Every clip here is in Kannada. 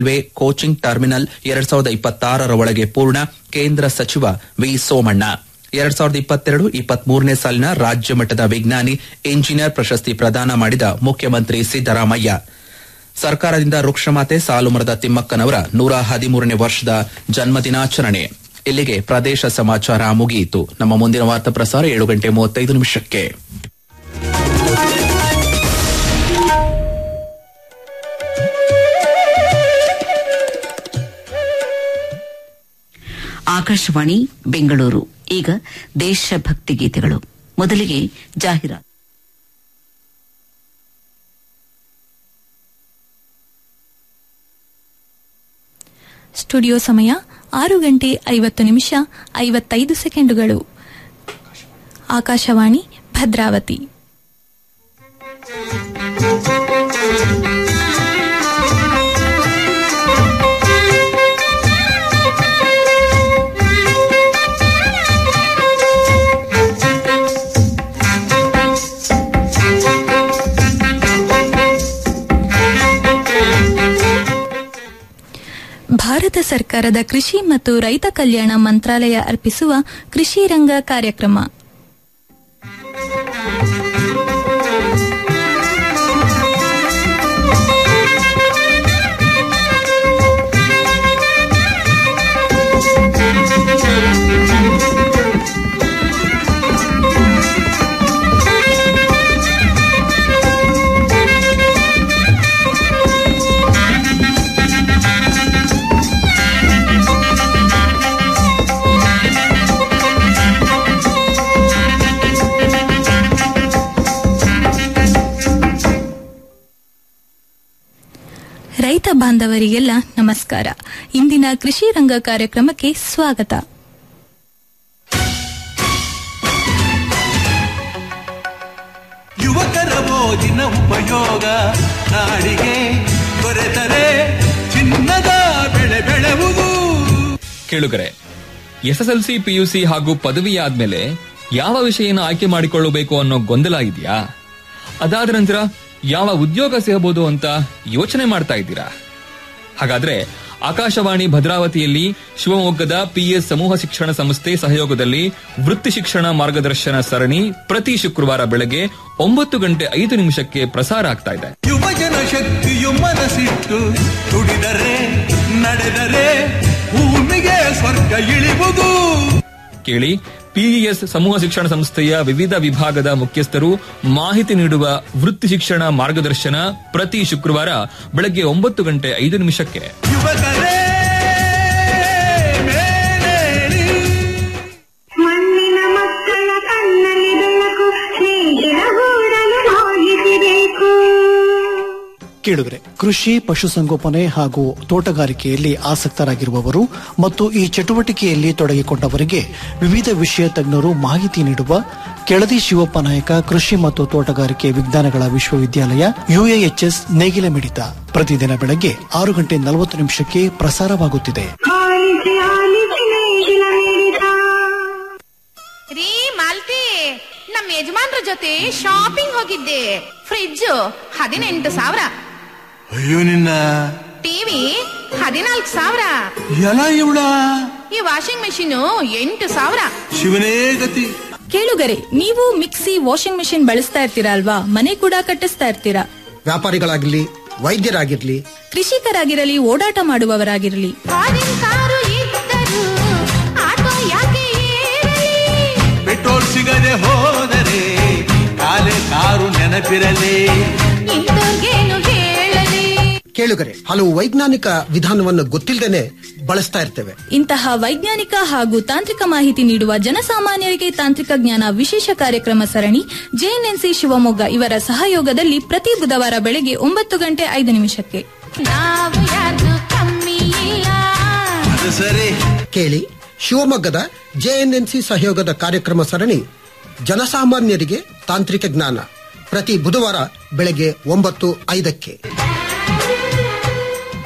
ರೈಲ್ವೆ ಕೋಚಿಂಗ್ ಟರ್ಮಿನಲ್ ಎರಡ್ ಸಾವಿರದ ಇಪ್ಪತ್ತಾರರ ಒಳಗೆ ಪೂರ್ಣ ಕೇಂದ್ರ ಸಚಿವ ವಿ ಸೋಮಣ್ಣ ಎರಡ್ ಸಾವಿರದ ಇಪ್ಪತ್ತೆರಡು ಇಪ್ಪತ್ಮೂರನೇ ಸಾಲಿನ ರಾಜ್ಯ ಮಟ್ಟದ ವಿಜ್ಞಾನಿ ಇಂಜಿನಿಯರ್ ಪ್ರಶಸ್ತಿ ಪ್ರದಾನ ಮಾಡಿದ ಮುಖ್ಯಮಂತ್ರಿ ಸಿದ್ದರಾಮಯ್ಯ ಸರ್ಕಾರದಿಂದ ವೃಕ್ಷಮಾತೆ ಸಾಲುಮರದ ತಿಮ್ಮಕ್ಕನವರ ನೂರ ಹದಿಮೂರನೇ ವರ್ಷದ ಜನ್ಮದಿನಾಚರಣೆ ಇಲ್ಲಿಗೆ ಪ್ರದೇಶ ಸಮಾಚಾರ ಮುಗಿಯಿತು ನಮ್ಮ ಮುಂದಿನ ವಾರ್ತಾ ಪ್ರಸಾರ ಏಳು ಗಂಟೆ ಮೂವತ್ತೈದು ನಿಮಿಷಕ್ಕೆ ಆಕಾಶವಾಣಿ ಬೆಂಗಳೂರು ಈಗ ದೇಶಭಕ್ತಿ ಗೀತೆಗಳು ಮೊದಲಿಗೆ ಜಾಹೀರಾತು ಸ್ಟುಡಿಯೋ ಸಮಯ ಆರು ಗಂಟೆ ಐವತ್ತು ನಿಮಿಷ ಐವತ್ತೈದು ಸೆಕೆಂಡುಗಳು ಆಕಾಶವಾಣಿ ಭದ್ರಾವತಿ ಭಾರತ ಸರ್ಕಾರದ ಕೃಷಿ ಮತ್ತು ರೈತ ಕಲ್ಯಾಣ ಮಂತ್ರಾಲಯ ಅರ್ಪಿಸುವ ಕೃಷಿ ರಂಗ ಕಾರ್ಯಕ್ರಮ ರೈತ ಬಾಂಧವರಿಗೆಲ್ಲ ನಮಸ್ಕಾರ ಇಂದಿನ ಕೃಷಿ ರಂಗ ಕಾರ್ಯಕ್ರಮಕ್ಕೆ ಸ್ವಾಗತ ಯುವಕರ ಮೋಜಿನ ಉಪಯೋಗ ನಾಡಿಗೆ ದೊರೆತರೆ ಚಿನ್ನದ ಬೆಳೆ ಬೆಳೆವುದು ಕೇಳುಗರೆ ಎಸ್ಎಸ್ಎಲ್ಸಿ ಪಿಯುಸಿ ಹಾಗೂ ಪದವಿ ಆದ್ಮೇಲೆ ಯಾವ ವಿಷಯನ ಆಯ್ಕೆ ಮಾಡಿಕೊಳ್ಳಬೇಕು ಅನ್ನೋ ಗೊಂದಲ ಇದೆಯಾ ಅದಾದ ನಂತರ ಯಾವ ಉದ್ಯೋಗ ಸಿಗಬಹುದು ಅಂತ ಯೋಚನೆ ಮಾಡ್ತಾ ಇದ್ದೀರಾ ಹಾಗಾದ್ರೆ ಆಕಾಶವಾಣಿ ಭದ್ರಾವತಿಯಲ್ಲಿ ಶಿವಮೊಗ್ಗದ ಪಿಎಸ್ ಸಮೂಹ ಶಿಕ್ಷಣ ಸಂಸ್ಥೆ ಸಹಯೋಗದಲ್ಲಿ ವೃತ್ತಿ ಶಿಕ್ಷಣ ಮಾರ್ಗದರ್ಶನ ಸರಣಿ ಪ್ರತಿ ಶುಕ್ರವಾರ ಬೆಳಗ್ಗೆ ಒಂಬತ್ತು ಗಂಟೆ ಐದು ನಿಮಿಷಕ್ಕೆ ಪ್ರಸಾರ ಆಗ್ತಾ ಇದೆ ಯುವಜನ ಶಕ್ತಿಯು ಮನಸ್ಸಿಟ್ಟು ದುಡಿದರೆ ನಡೆದರೆ ಭೂಮಿಗೆ ಸ್ವರ್ಗ ಇಳಿವುದು ಕೇಳಿ ಪಿಇಎಸ್ ಸಮೂಹ ಶಿಕ್ಷಣ ಸಂಸ್ಥೆಯ ವಿವಿಧ ವಿಭಾಗದ ಮುಖ್ಯಸ್ಥರು ಮಾಹಿತಿ ನೀಡುವ ವೃತ್ತಿ ಶಿಕ್ಷಣ ಮಾರ್ಗದರ್ಶನ ಪ್ರತಿ ಶುಕ್ರವಾರ ಬೆಳಗ್ಗೆ ಒಂಬತ್ತು ಗಂಟೆ ಐದು ನಿಮಿಷಕ್ಕೆ ಯುವಕರೇ ಮೇಲೇಳಿ ಮಣ್ಣಿನ ಮಕ್ಕಳ ಕಣ್ಣಲ್ಲಿ ಬೆಳಕು ಸ್ನೇಹಿತರ ಗೂಡಲು ಹೋಗಿಸಬೇಕು ಕೇಳುಗರೆ ಕೃಷಿ ಪಶುಸಂಗೋಪನೆ ಹಾಗೂ ತೋಟಗಾರಿಕೆಯಲ್ಲಿ ಆಸಕ್ತರಾಗಿರುವವರು ಮತ್ತು ಈ ಚಟುವಟಿಕೆಯಲ್ಲಿ ತೊಡಗಿಕೊಂಡವರಿಗೆ ವಿವಿಧ ವಿಷಯ ತಜ್ಞರು ಮಾಹಿತಿ ನೀಡುವ ಕೆಳದಿ ಶಿವಪ್ಪ ನಾಯಕ ಕೃಷಿ ಮತ್ತು ತೋಟಗಾರಿಕೆ ವಿಜ್ಞಾನಗಳ ವಿಶ್ವವಿದ್ಯಾಲಯ ಯುಎಎಚ್ಎಸ್ ನೇಗಿಲ ಮಿಡಿತ ಪ್ರತಿದಿನ ಬೆಳಗ್ಗೆ ಆರು ಗಂಟೆ ನಲವತ್ತು ನಿಮಿಷಕ್ಕೆ ಪ್ರಸಾರವಾಗುತ್ತಿದೆ ಆಲಿಸಿ ಆಲಿಸಿ ನೇಗಿಲ ಮಿಡಿತ ರೀ ಮಾಲ್ತಿ ನಮ್ಮ ಯಜಮಾನ್ರ ಜೊತೆ ಶಾಪಿಂಗ್ ಹೋಗಿದ್ದೆ ಫ್ರಿಡ್ಜ್ ಹದಿನೆಂಟು ಸಾವಿರ ಅಯ್ಯೋ ನಿನ್ನ ಟಿವಿ ಹದಿನಾಲ್ಕು ಸಾವಿರ ಎಲ್ಲ ಇವಳ ಈ ವಾಷಿಂಗ್ ಮೆಷಿನ್ ಎಂಟು ಸಾವಿರ ಶಿವನೇ ಗತಿ ಕೇಳುಗರೆ ನೀವು ಮಿಕ್ಸಿ ವಾಷಿಂಗ್ ಮೆಷಿನ್ ಬಳಸ್ತಾ ಇರ್ತೀರಾ ಅಲ್ವಾ ಮನೆ ಕೂಡ ಕಟ್ಟಿಸ್ತಾ ಇರ್ತೀರಾ ವ್ಯಾಪಾರಿಗಳಾಗಿರ್ಲಿ ವೈದ್ಯರಾಗಿರ್ಲಿ ಕೃಷಿಕರಾಗಿರಲಿ ಓಡಾಟ ಮಾಡುವವರಾಗಿರಲಿ ಫಾರಿನ್ ಕಾರು ಇದ್ದರು ಆಟೋ ಯಾಕೆ ಏರಲಿ ಪೆಟ್ರೋಲ್ ಸಿಗದೆ ಹೋದರೆ ಕಾಲೆ ಕಾರು ನೆನಪಿರಲಿ ಇಂಥವ್ರಿಗೇನು ಹೇಳಲಿ ಕೇಳುಗರೆ ಹಲವು ವೈಜ್ಞಾನಿಕ ವಿಧಾನವನ್ನು ಗೊತ್ತಿಲ್ಲದೇನೆ ಬಳಸ್ತಾ ಇರ್ತೇವೆ ಇಂತಹ ವೈಜ್ಞಾನಿಕ ಹಾಗೂ ತಾಂತ್ರಿಕ ಮಾಹಿತಿ ನೀಡುವ ಜನಸಾಮಾನ್ಯರಿಗೆ ತಾಂತ್ರಿಕ ಜ್ಞಾನ ವಿಶೇಷ ಕಾರ್ಯಕ್ರಮ ಸರಣಿ ಜೆಎನ್ಎನ್ಸಿ ಶಿವಮೊಗ್ಗ ಇವರ ಸಹಯೋಗದಲ್ಲಿ ಪ್ರತಿ ಬುಧವಾರ ಬೆಳಗ್ಗೆ ಒಂಬತ್ತು ಗಂಟೆ ಐದು ನಿಮಿಷಕ್ಕೆ ನಾವು ಯಾರು ಕಮ್ಮಿ ಇಲ್ಲ ಅದು ಸರಿ ಕೇಳಿ ಶಿವಮೊಗ್ಗದ ಜೆಎನ್ಎನ್ಸಿ ಸಹಯೋಗದ ಕಾರ್ಯಕ್ರಮ ಸರಣಿ ಜನಸಾಮಾನ್ಯರಿಗೆ ತಾಂತ್ರಿಕ ಜ್ಞಾನ ಪ್ರತಿ ಬುಧವಾರ ಬೆಳಗ್ಗೆ ಒಂಬತ್ತು ಐದಕ್ಕೆ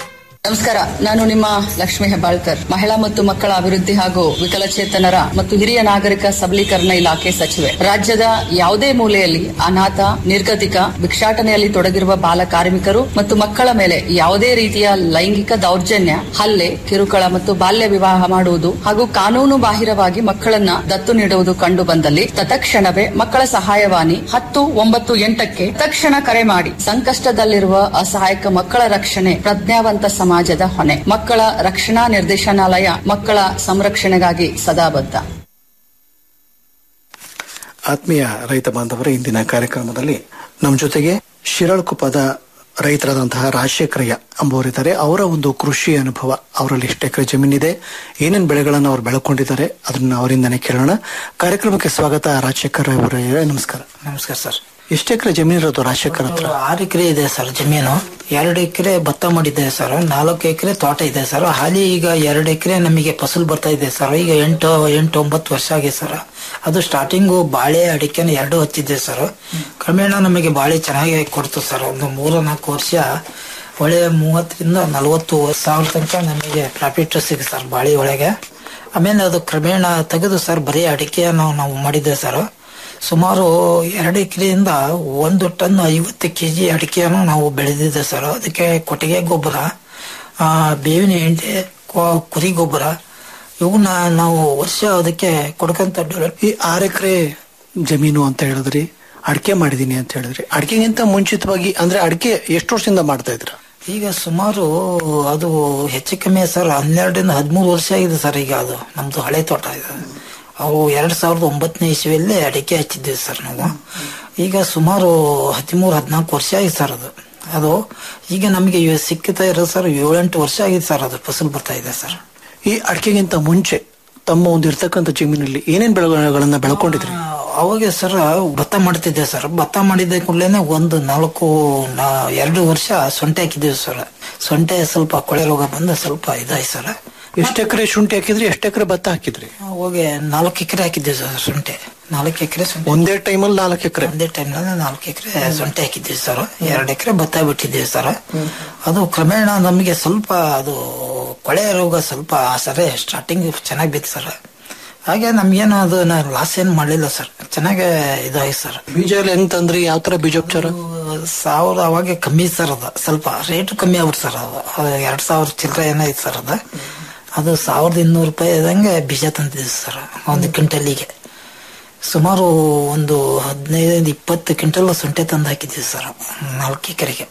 ನಮಸ್ಕಾರ ನಾನು ನಿಮ್ಮ ಲಕ್ಷ್ಮಿ ಹೆಬ್ಬಾಳ್ಕರ್ ಮಹಿಳಾ ಮತ್ತು ಮಕ್ಕಳ ಅಭಿವೃದ್ಧಿ ಹಾಗೂ ವಿಕಲಚೇತನರ ಮತ್ತು ಹಿರಿಯ ನಾಗರಿಕ ಸಬಲೀಕರಣ ಇಲಾಖೆ ಸಚಿವೆ ರಾಜ್ಯದ ಯಾವುದೇ ಮೂಲೆಯಲ್ಲಿ ಅನಾಥ ನಿರ್ಗತಿಕ ಭಿಕ್ಷಾಟನೆಯಲ್ಲಿ ತೊಡಗಿರುವ ಬಾಲ ಕಾರ್ಮಿಕರು ಮತ್ತು ಮಕ್ಕಳ ಮೇಲೆ ಯಾವುದೇ ರೀತಿಯ ಲೈಂಗಿಕ ದೌರ್ಜನ್ಯ ಹಲ್ಲೆ ಕಿರುಕುಳ ಮತ್ತು ಬಾಲ್ಯ ವಿವಾಹ ಮಾಡುವುದು ಹಾಗೂ ಕಾನೂನು ಬಾಹಿರವಾಗಿ ಮಕ್ಕಳನ್ನ ದತ್ತು ನೀಡುವುದು ಕಂಡು ಬಂದಲ್ಲಿ ತತ್ಕ್ಷಣವೇ ಮಕ್ಕಳ ಸಹಾಯವಾಣಿ ಹತ್ತು ಒಂಬತ್ತು ಎಂಟಕ್ಕೆ ತಕ್ಷಣ ಕರೆ ಮಾಡಿ ಸಂಕಷ್ಟದಲ್ಲಿರುವ ಅಸಹಾಯಕ ಮಕ್ಕಳ ರಕ್ಷಣೆ ಪ್ರಜ್ಞಾವಂತ ಸಮಾಜದ ಹೊಣೆ ಮಕ್ಕಳ ರಕ್ಷಣಾ ನಿರ್ದೇಶನಾಲಯ ಮಕ್ಕಳ ಸಂರಕ್ಷಣೆಗಾಗಿ ಸದಾ ಬದ್ಧ ಆತ್ಮೀಯ ರೈತ ಬಾಂಧವರ ಇಂದಿನ ಕಾರ್ಯಕ್ರಮದಲ್ಲಿ ನಮ್ಮ ಜೊತೆಗೆ ಶಿರಾಳಕೊಪ್ಪದ ರೈತರಾದಂತಹ ರಾಜಶೇಖರಯ್ಯ ಎಂಬುವರಿದ್ದಾರೆ ಅವರ ಒಂದು ಕೃಷಿ ಅನುಭವ ಅವರಲ್ಲಿ ಎಷ್ಟು ಎಕರೆ ಜಮೀನಿದೆ ಏನೇನು ಬೆಳೆಗಳನ್ನು ಅವರು ಬೆಳ್ಕೊಂಡಿದ್ದಾರೆ ಅದನ್ನ ಅವರಿಂದನೇ ಕೇಳೋಣ ಕಾರ್ಯಕ್ರಮಕ್ಕೆ ಸ್ವಾಗತ ರಾಜಶೇಖರ್ ಅವರೇ ನಮಸ್ಕಾರ ನಮಸ್ಕಾರ ಸರ್ ಎಷ್ಟು ಎಕರೆ ಜಮೀನು ಇರೋದು ರಾಜಶೇಖರ್ ಹತ್ರ ಆರು ಎಕರೆ ಇದೆ ಸರ್ ಜಮೀನು ಎರಡು ಎಕರೆ ಭತ್ತ ಮಾಡಿದ್ದೆ ಸರ್ ನಾಲ್ಕು ಎಕರೆ ತೋಟ ಇದೆ ಸರ್ ಹಾಲಿ ಈಗ ಎರಡು ಎಕರೆ ನಮಗೆ ಫಸಲು ಬರ್ತಾ ಇದೆ ಸರ್ ಈಗ ಎಂಟು ಎಂಟು ಒಂಬತ್ತು ವರ್ಷ ಆಗಿದೆ ಸರ್ ಅದು ಸ್ಟಾರ್ಟಿಂಗು ಬಾಳೆ ಅಡಿಕೆನ ಎರಡು ಹಚ್ಚಿದ್ದೆ ಸರ್ ಕ್ರಮೇಣ ನಮಗೆ ಬಾಳೆ ಚೆನ್ನಾಗಿ ಕೊಡ್ತು ಸರ್ ಒಂದು ಮೂರು ನಾಲ್ಕು ವರ್ಷ ಒಳ್ಳೆ ಮೂವತ್ತರಿಂದ ನಲವತ್ತು ಸಾವಿರ ತನಕ ನಮಗೆ ಪ್ರಾಫಿಟ್ ಸಿಗುತ್ತೆ ಸರ್ ಬಾಳೆ ಒಳಗೆ ಆಮೇಲೆ ಅದು ಕ್ರಮೇಣ ತೆಗೆದು ಸರ್ ಬರೀ ಅಡಿಕೆಯನ್ನು ನಾವು ಮಾಡಿದ್ದೆ ಸರ್ ಸುಮಾರು ಎರಡು ಎಕರೆಯಿಂದ ಒಂದು ಟನ್ ಐವತ್ತು ಕೆ ಜಿ ಅಡಿಕೆಯನ್ನು ನಾವು ಬೆಳೆದಿದ್ದೆ ಸರ್ ಅದಕ್ಕೆ ಕೊಟ್ಟಿಗೆ ಗೊಬ್ಬರ ಆ, ಬೇವಿನ ಎಣ್ಣೆ ಕೊ- ಕುರಿ ಗೊಬ್ಬರ ಇವನ್ನ ನಾವು ವರ್ಷ ಅದಕ್ಕೆ ಕೊಡ್ಕೊಂತ ಡೆವಲಪ್ ಈ ಆರು ಎಕರೆ ಜಮೀನು ಅಂತ ಹೇಳಿದ್ರಿ ಅಡಿಕೆ ಮಾಡಿದೀನಿ ಅಂತ ಹೇಳಿದ್ರಿ ಅಡಿಕೆಗಿಂತ ಮುಂಚಿತವಾಗಿ ಅಂದ್ರೆ ಅಡಿಕೆ ಎಷ್ಟು ವರ್ಷದಿಂದ ಮಾಡ್ತಾ ಇದ್ರ ಈಗ ಸುಮಾರು ಅದು ಹೆಚ್ಚು ಕಮ್ಮಿ ಸರ್ ಹನ್ನೆರಡರಿಂದ ಹದಿಮೂರು ವರ್ಷ ಆಗಿದೆ ಸರ್ ಈಗ ಅದು ನಮ್ದು ಹಳೆ ತೋಟ ಇದೆ ಅವು ಎರಡ್ ಸಾವಿರದ ಒಂಬತ್ತನೇ ಇಸ್ವಿಯಲ್ಲಿ ಅಡಿಕೆ ಹಚ್ಚಿದ್ದೀವಿ ಸರ್ ನಾವು ಈಗ ಸುಮಾರು ಹದಿಮೂರು ಹದಿನಾಲ್ಕು ವರ್ಷ ಆಗಿದೆ ಸರ್ ಅದು ಅದು ಈಗ ನಮಗೆ ಇವ ಸಿಕ್ಕುತ್ತಾ ಇರೋದು ಸರ್ ಏಳೆಂಟು ವರ್ಷ ಆಗಿದೆ ಸರ್ ಅದು ಫಸಲು ಬರ್ತಾ ಇದೆ ಸರ್ ಈ ಅಡಿಕೆಗಿಂತ ಮುಂಚೆ ತಮ್ಮ ಒಂದು ಇರ್ತಕ್ಕಂಥ ಜಮೀನಲ್ಲಿ ಏನೇನ್ ಬೆಳೆಗಳನ್ನ ಬೆಳ್ಕೊಂಡಿದ್ರಿ ಅವಾಗ ಸರ್ ಭತ್ತ ಮಾಡ್ತಿದ್ದೆ ಸರ್ ಭತ್ತ ಮಾಡಿದ್ದ ಕೂಡಲೇ ಒಂದು ನಾಲ್ಕು ನಾ- ಎರಡು ವರ್ಷ ಸೊಂಟೆ ಹಾಕಿದ್ದೀವಿ ಸರ್ ಸೊಂಟೆ ಸ್ವಲ್ಪ ಕೊಳೆ ರೋಗ ಬಂದು ಸ್ವಲ್ಪ ಇದಾಯ್ತು ಸರ್ ಎಷ್ಟು ಎಕರೆ ಶುಂಠಿ ಹಾಕಿದ್ರಿ ಎಷ್ಟು ಎಕರೆ ಭತ್ತ ಹಾಕಿದ್ರಿ ಅವಾಗ ನಾಲ್ಕು ಎಕರೆ ಹಾಕಿದ್ದೀವಿ ಸರ್ ಶುಂಠೆ ನಾಲ್ಕು ಎಕರೆ ಶುಂಠಿ ಒಂದೇ ಟೈಮಲ್ಲಿ ನಾಲ್ಕು ಎಕರೆ ಒಂದೇ ಟೈಮ್ನಲ್ಲಿ ನಾಲ್ಕು ಎಕರೆ ಶುಂಠಿ ಹಾಕಿದ್ದೀವಿ ಸರ್ ಎರಡು ಎಕರೆ ಭತ್ತ ಬಿಟ್ಟಿದ್ದೀವಿ ಸರ್ ಅದು ಕ್ರಮೇಣ ನಮಗೆ ಸ್ವಲ್ಪ ಅದು ಕೊಳೆ ರೋಗ ಸ್ವಲ್ಪ ಆ ಸರಿ ಸ್ಟಾರ್ಟಿಂಗ್ ಚೆನ್ನಾಗಿ ಬಿತ್ತು ಸರ್ ಹಾಗೆ ನಮ್ಗೇನು ಅದು ಲಾಸ್ ಏನು ಮಾಡಲಿಲ್ಲ ಸರ್ ಚೆನ್ನಾಗೇ ಇದಾಯ್ತು ಸರ್ ಬೀಜ ಎಲ್ಲ ಹೆಂಗ್ ತಂದ್ರಿ ಯಾವ ತರ ಬೀಜೋಪಚಾರ ಸಾವಿರ ಅವಾಗ ಕಮ್ಮಿ ಸರ್ ಅದು ಸ್ವಲ್ಪ ರೇಟ್ ಕಮ್ಮಿ ಆಗ್ಬಿಟ್ಟು ಸರ್ ಅದು ಅದು ಎರಡ್ ಸಾವಿರ ಚಿಲ್ಲರೆ ಏನಾಯ್ತು ಸರ್ ಅದು ಅದು ಸಾವಿರದ ಇನ್ನೂರು ರೂಪಾಯಿ ಇದಂಗೆ ಬೀಜ ತಂದಿದ್ವಿ ಸರ್ ಒಂದು ಕ್ವಿಂಟಲಿಗೆ ಸುಮಾರು ಒಂದು ಹದಿನೈದು ಇಪ್ಪತ್ತು ಕ್ವಿಂಟಲ್ ಶುಂಠಿ ತಂದು ಹಾಕಿದ್ವಿ ಸರ್ ನಾಲ್ಕು ಎಕರೆಗೆ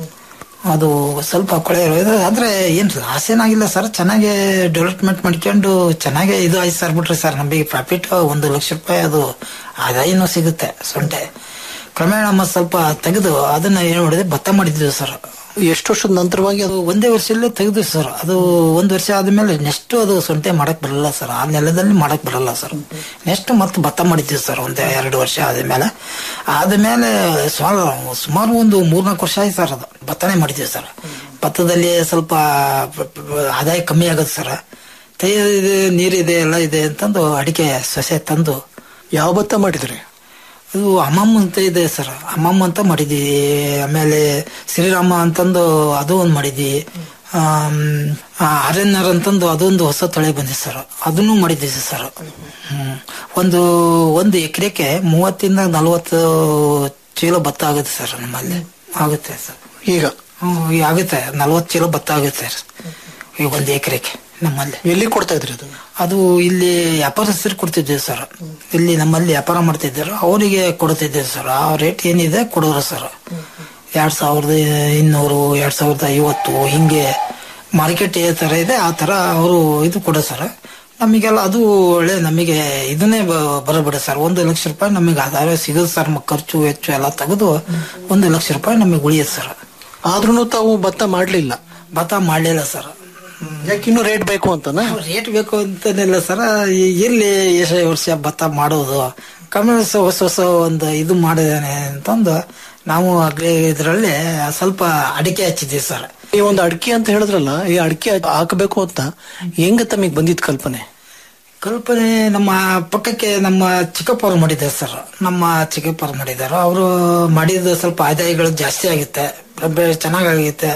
ಅದು ಸ್ವಲ್ಪ ಕೊಳೆ ಇದೆ ಆದ್ರೆ ಏನ್ ಲಾಸ್ ಏನಾಗಿಲ್ಲ ಸರ್ ಚೆನ್ನಾಗಿ ಡೆವಲಪ್ಮೆಂಟ್ ಮಾಡ್ಕೊಂಡು ಚೆನ್ನಾಗಿ ಇದು ಆಯ್ತು ಸರ್ ಬಿಟ್ರಿ ಸರ್ ನಮಗೆ ಪ್ರಾಫಿಟ್ ಒಂದು ಲಕ್ಷ ರೂಪಾಯಿ ಅದು ಆದಾಯನೂ ಸಿಗುತ್ತೆ ಸೊಂಟೆ ಕ್ರಮೇಣ ಮತ್ತೆ ಸ್ವಲ್ಪ ತೆಗೆದು ಅದನ್ನ ಏನ್ ಮಾಡಿದೆ ಭತ್ತ ಮಾಡಿದ್ವಿ ಸರ್ ಎಷ್ಟು ವರ್ಷದ ನಂತರವಾಗಿ ಅದು ಒಂದೇ ವರ್ಷದಲ್ಲೇ ತೆಗೆದು ಸರ್ ಅದು ಒಂದ್ ವರ್ಷ ಆದ್ಮೇಲೆ ನೆಕ್ಸ್ಟ್ ಅದು ಸೊಂಟೆ ಮಾಡಕ್ ಬರಲ್ಲ ಸರ್ ಆ ನೆಲದಲ್ಲಿ ಮಾಡಕ್ ಬರಲ್ಲ ಸರ್ ನೆಕ್ಸ್ಟ್ ಮತ್ತೆ ಭತ್ತ ಮಾಡಿದ್ವಿ ಸರ್ ಒಂದ್ ಎರಡು ವರ್ಷ ಆದ್ಮೇಲೆ ಆದ್ಮೇಲೆ ಸುಮಾರು ಸುಮಾರು ಒಂದು ಮೂರ್ನಾಲ್ಕು ವರ್ಷ ಆಯ್ತು ಸರ್ ಅದು ಭತ್ತನೇ ಮಾಡಿದ್ವಿ ಸರ್ ಭತ್ತದಲ್ಲಿ ಸ್ವಲ್ಪ ಆದಾಯ ಕಮ್ಮಿ ಆಗುತ್ತೆ ಸರ್ ತೈ ಇದೆ ನೀರಿದೆ ಎಲ್ಲ ಇದೆ ಅಂತಂದು ಅಡಿಕೆ ಸೊಸೆ ತಂದು ಯಾವ ಭತ್ತ ಮಾಡಿದ್ರಿ ಇದು ಅಮ್ಮಮ್ಮ ಅಂತ ಇದೆ ಸರ್ ಅಮ್ಮಮ್ಮ ಅಂತ ಮಾಡಿದ್ವಿ ಆಮೇಲೆ ಶ್ರೀರಾಮ ಅಂತಂದು ಅದು ಒಂದು ಮಾಡಿದ್ವಿ ಆರ್ ಎನ್ ಆರ್ ಅಂತಂದು ಅದೊಂದು ಹೊಸ ತಳಿ ಬಂದಿದೆ ಸರ್ ಅದನ್ನು ಮಾಡಿದ್ವಿ ಸರ್ ಹ್ಮ್ ಒಂದು ಒಂದು ಎಕರೆಗೆ ಮೂವತ್ತಿಂದ ನಲವತ್ತು ಚೀಲ ಭತ್ತ ಆಗುತ್ತೆ ಸರ್ ನಮ್ಮಲ್ಲಿ ಆಗುತ್ತೆ ಸರ್ ಈಗ ಹ್ಮ್, ಈಗ ಆಗುತ್ತೆ ನಲವತ್ತು ಚೀಲ ಭತ್ತ ಆಗುತ್ತೆ ಸರ್ ಈಗ ಒಂದು ಎಕರೆಗೆ ನಮ್ಮಲ್ಲಿ ಎಲ್ಲಿ ಕೊಡ್ತಾ ಇದ್ರಿ ಅದು ಅದು ಇಲ್ಲಿ ವ್ಯಾಪಾರಸ್ಥರು ಕೊಡ್ತಿದ್ದೇವೆ ಸರ್ ಇಲ್ಲಿ ನಮ್ಮಲ್ಲಿ ವ್ಯಾಪಾರ ಮಾಡ್ತಿದ್ದಾರೆ ಅವರಿಗೆ ಕೊಡ್ತಿದ್ದೇವೆ ಸರ್ ಆ ರೇಟ್ ಏನಿದೆ ಕೊಡೋರು ಸರ್ ಎರಡ್ ಸಾವಿರದ ಇನ್ನೂರು ಎರಡ್ ಸಾವಿರದ ಐವತ್ತು ಹಿಂಗೆ ಮಾರ್ಕೆಟ್ ಯಾವ ತರ ಇದೆ ಆ ತರ ಅವರು ಇದು ಕೊಡೋ ಸರ್ ನಮಗೆಲ್ಲ ಅದು ಒಳ್ಳೆ ನಮಗೆ ಇದನ್ನೇ ಬ- ಬರಬೇಡ ಸರ್ ಒಂದು ಲಕ್ಷ ರೂಪಾಯಿ ನಮಗೆ ಆದಾಯ ಸಿಗೋದು ಸರ್ ಮ- ಖರ್ಚು ವೆಚ್ಚ ಎಲ್ಲ ತೆಗೆದು ಒಂದು ಲಕ್ಷ ರೂಪಾಯಿ ನಮಗೆ ಉಳಿಯುತ್ತೆ ಸರ್ ಆದ್ರೂ ತಾವು ಭತ್ತ ಮಾಡ್ಲಿಲ್ಲ ಭತ್ತ ಮಾಡಲಿಲ್ಲ ಸರ್ ಯಾಕೆ ಇನ್ನೂ ರೇಟ್ ಬೇಕು ಅಂತನಾ ರೇಟ್ ಬೇಕು ಅಂತನಿಲ್ಲ ಸರ್ ಎಲ್ಲಿ ಎಷ್ಟು ವರ್ಷ ಭತ್ತ ಮಾಡೋದು ಕಮ್ಮಿ ಹೊಸ ಹೊಸ ಹೊಸ ಒಂದು ಇದು ಮಾಡಿದಾನೆ ಅಂತಂದು ನಾವು ಅಗ್ರಿ ಇದ್ರಲ್ಲಿ ಸ್ವಲ್ಪ ಅಡಿಕೆ ಹಚ್ಚಿದ್ವಿ ಸರ್ ಈ ಒಂದು ಅಡಿಕೆ ಅಂತ ಹೇಳಿದ್ರಲ್ಲ ಈ ಅಡಿಕೆ ಹಾಕಬೇಕು ಅಂತ ಹೆಂಗ ತಮಗೆ ಬಂದಿದ್ ಕಲ್ಪನೆ ಕಲ್ಪನೆ ನಮ್ಮ ಪಕ್ಕಕ್ಕೆ ನಮ್ಮ ಚಿಕ್ಕಪ್ಪವ್ರು ಮಾಡಿದ್ದಾರೆ ಸರ್ ನಮ್ಮ ಚಿಕ್ಕಪ್ಪವ್ರು ಮಾಡಿದ್ದಾರೆ ಅವರು ಮಾಡಿದ ಸ್ವಲ್ಪ ಆದಾಯಗಳು ಜಾಸ್ತಿ ಆಗುತ್ತೆ ಬೆಳೆ ಚೆನ್ನಾಗಾಗುತ್ತೆ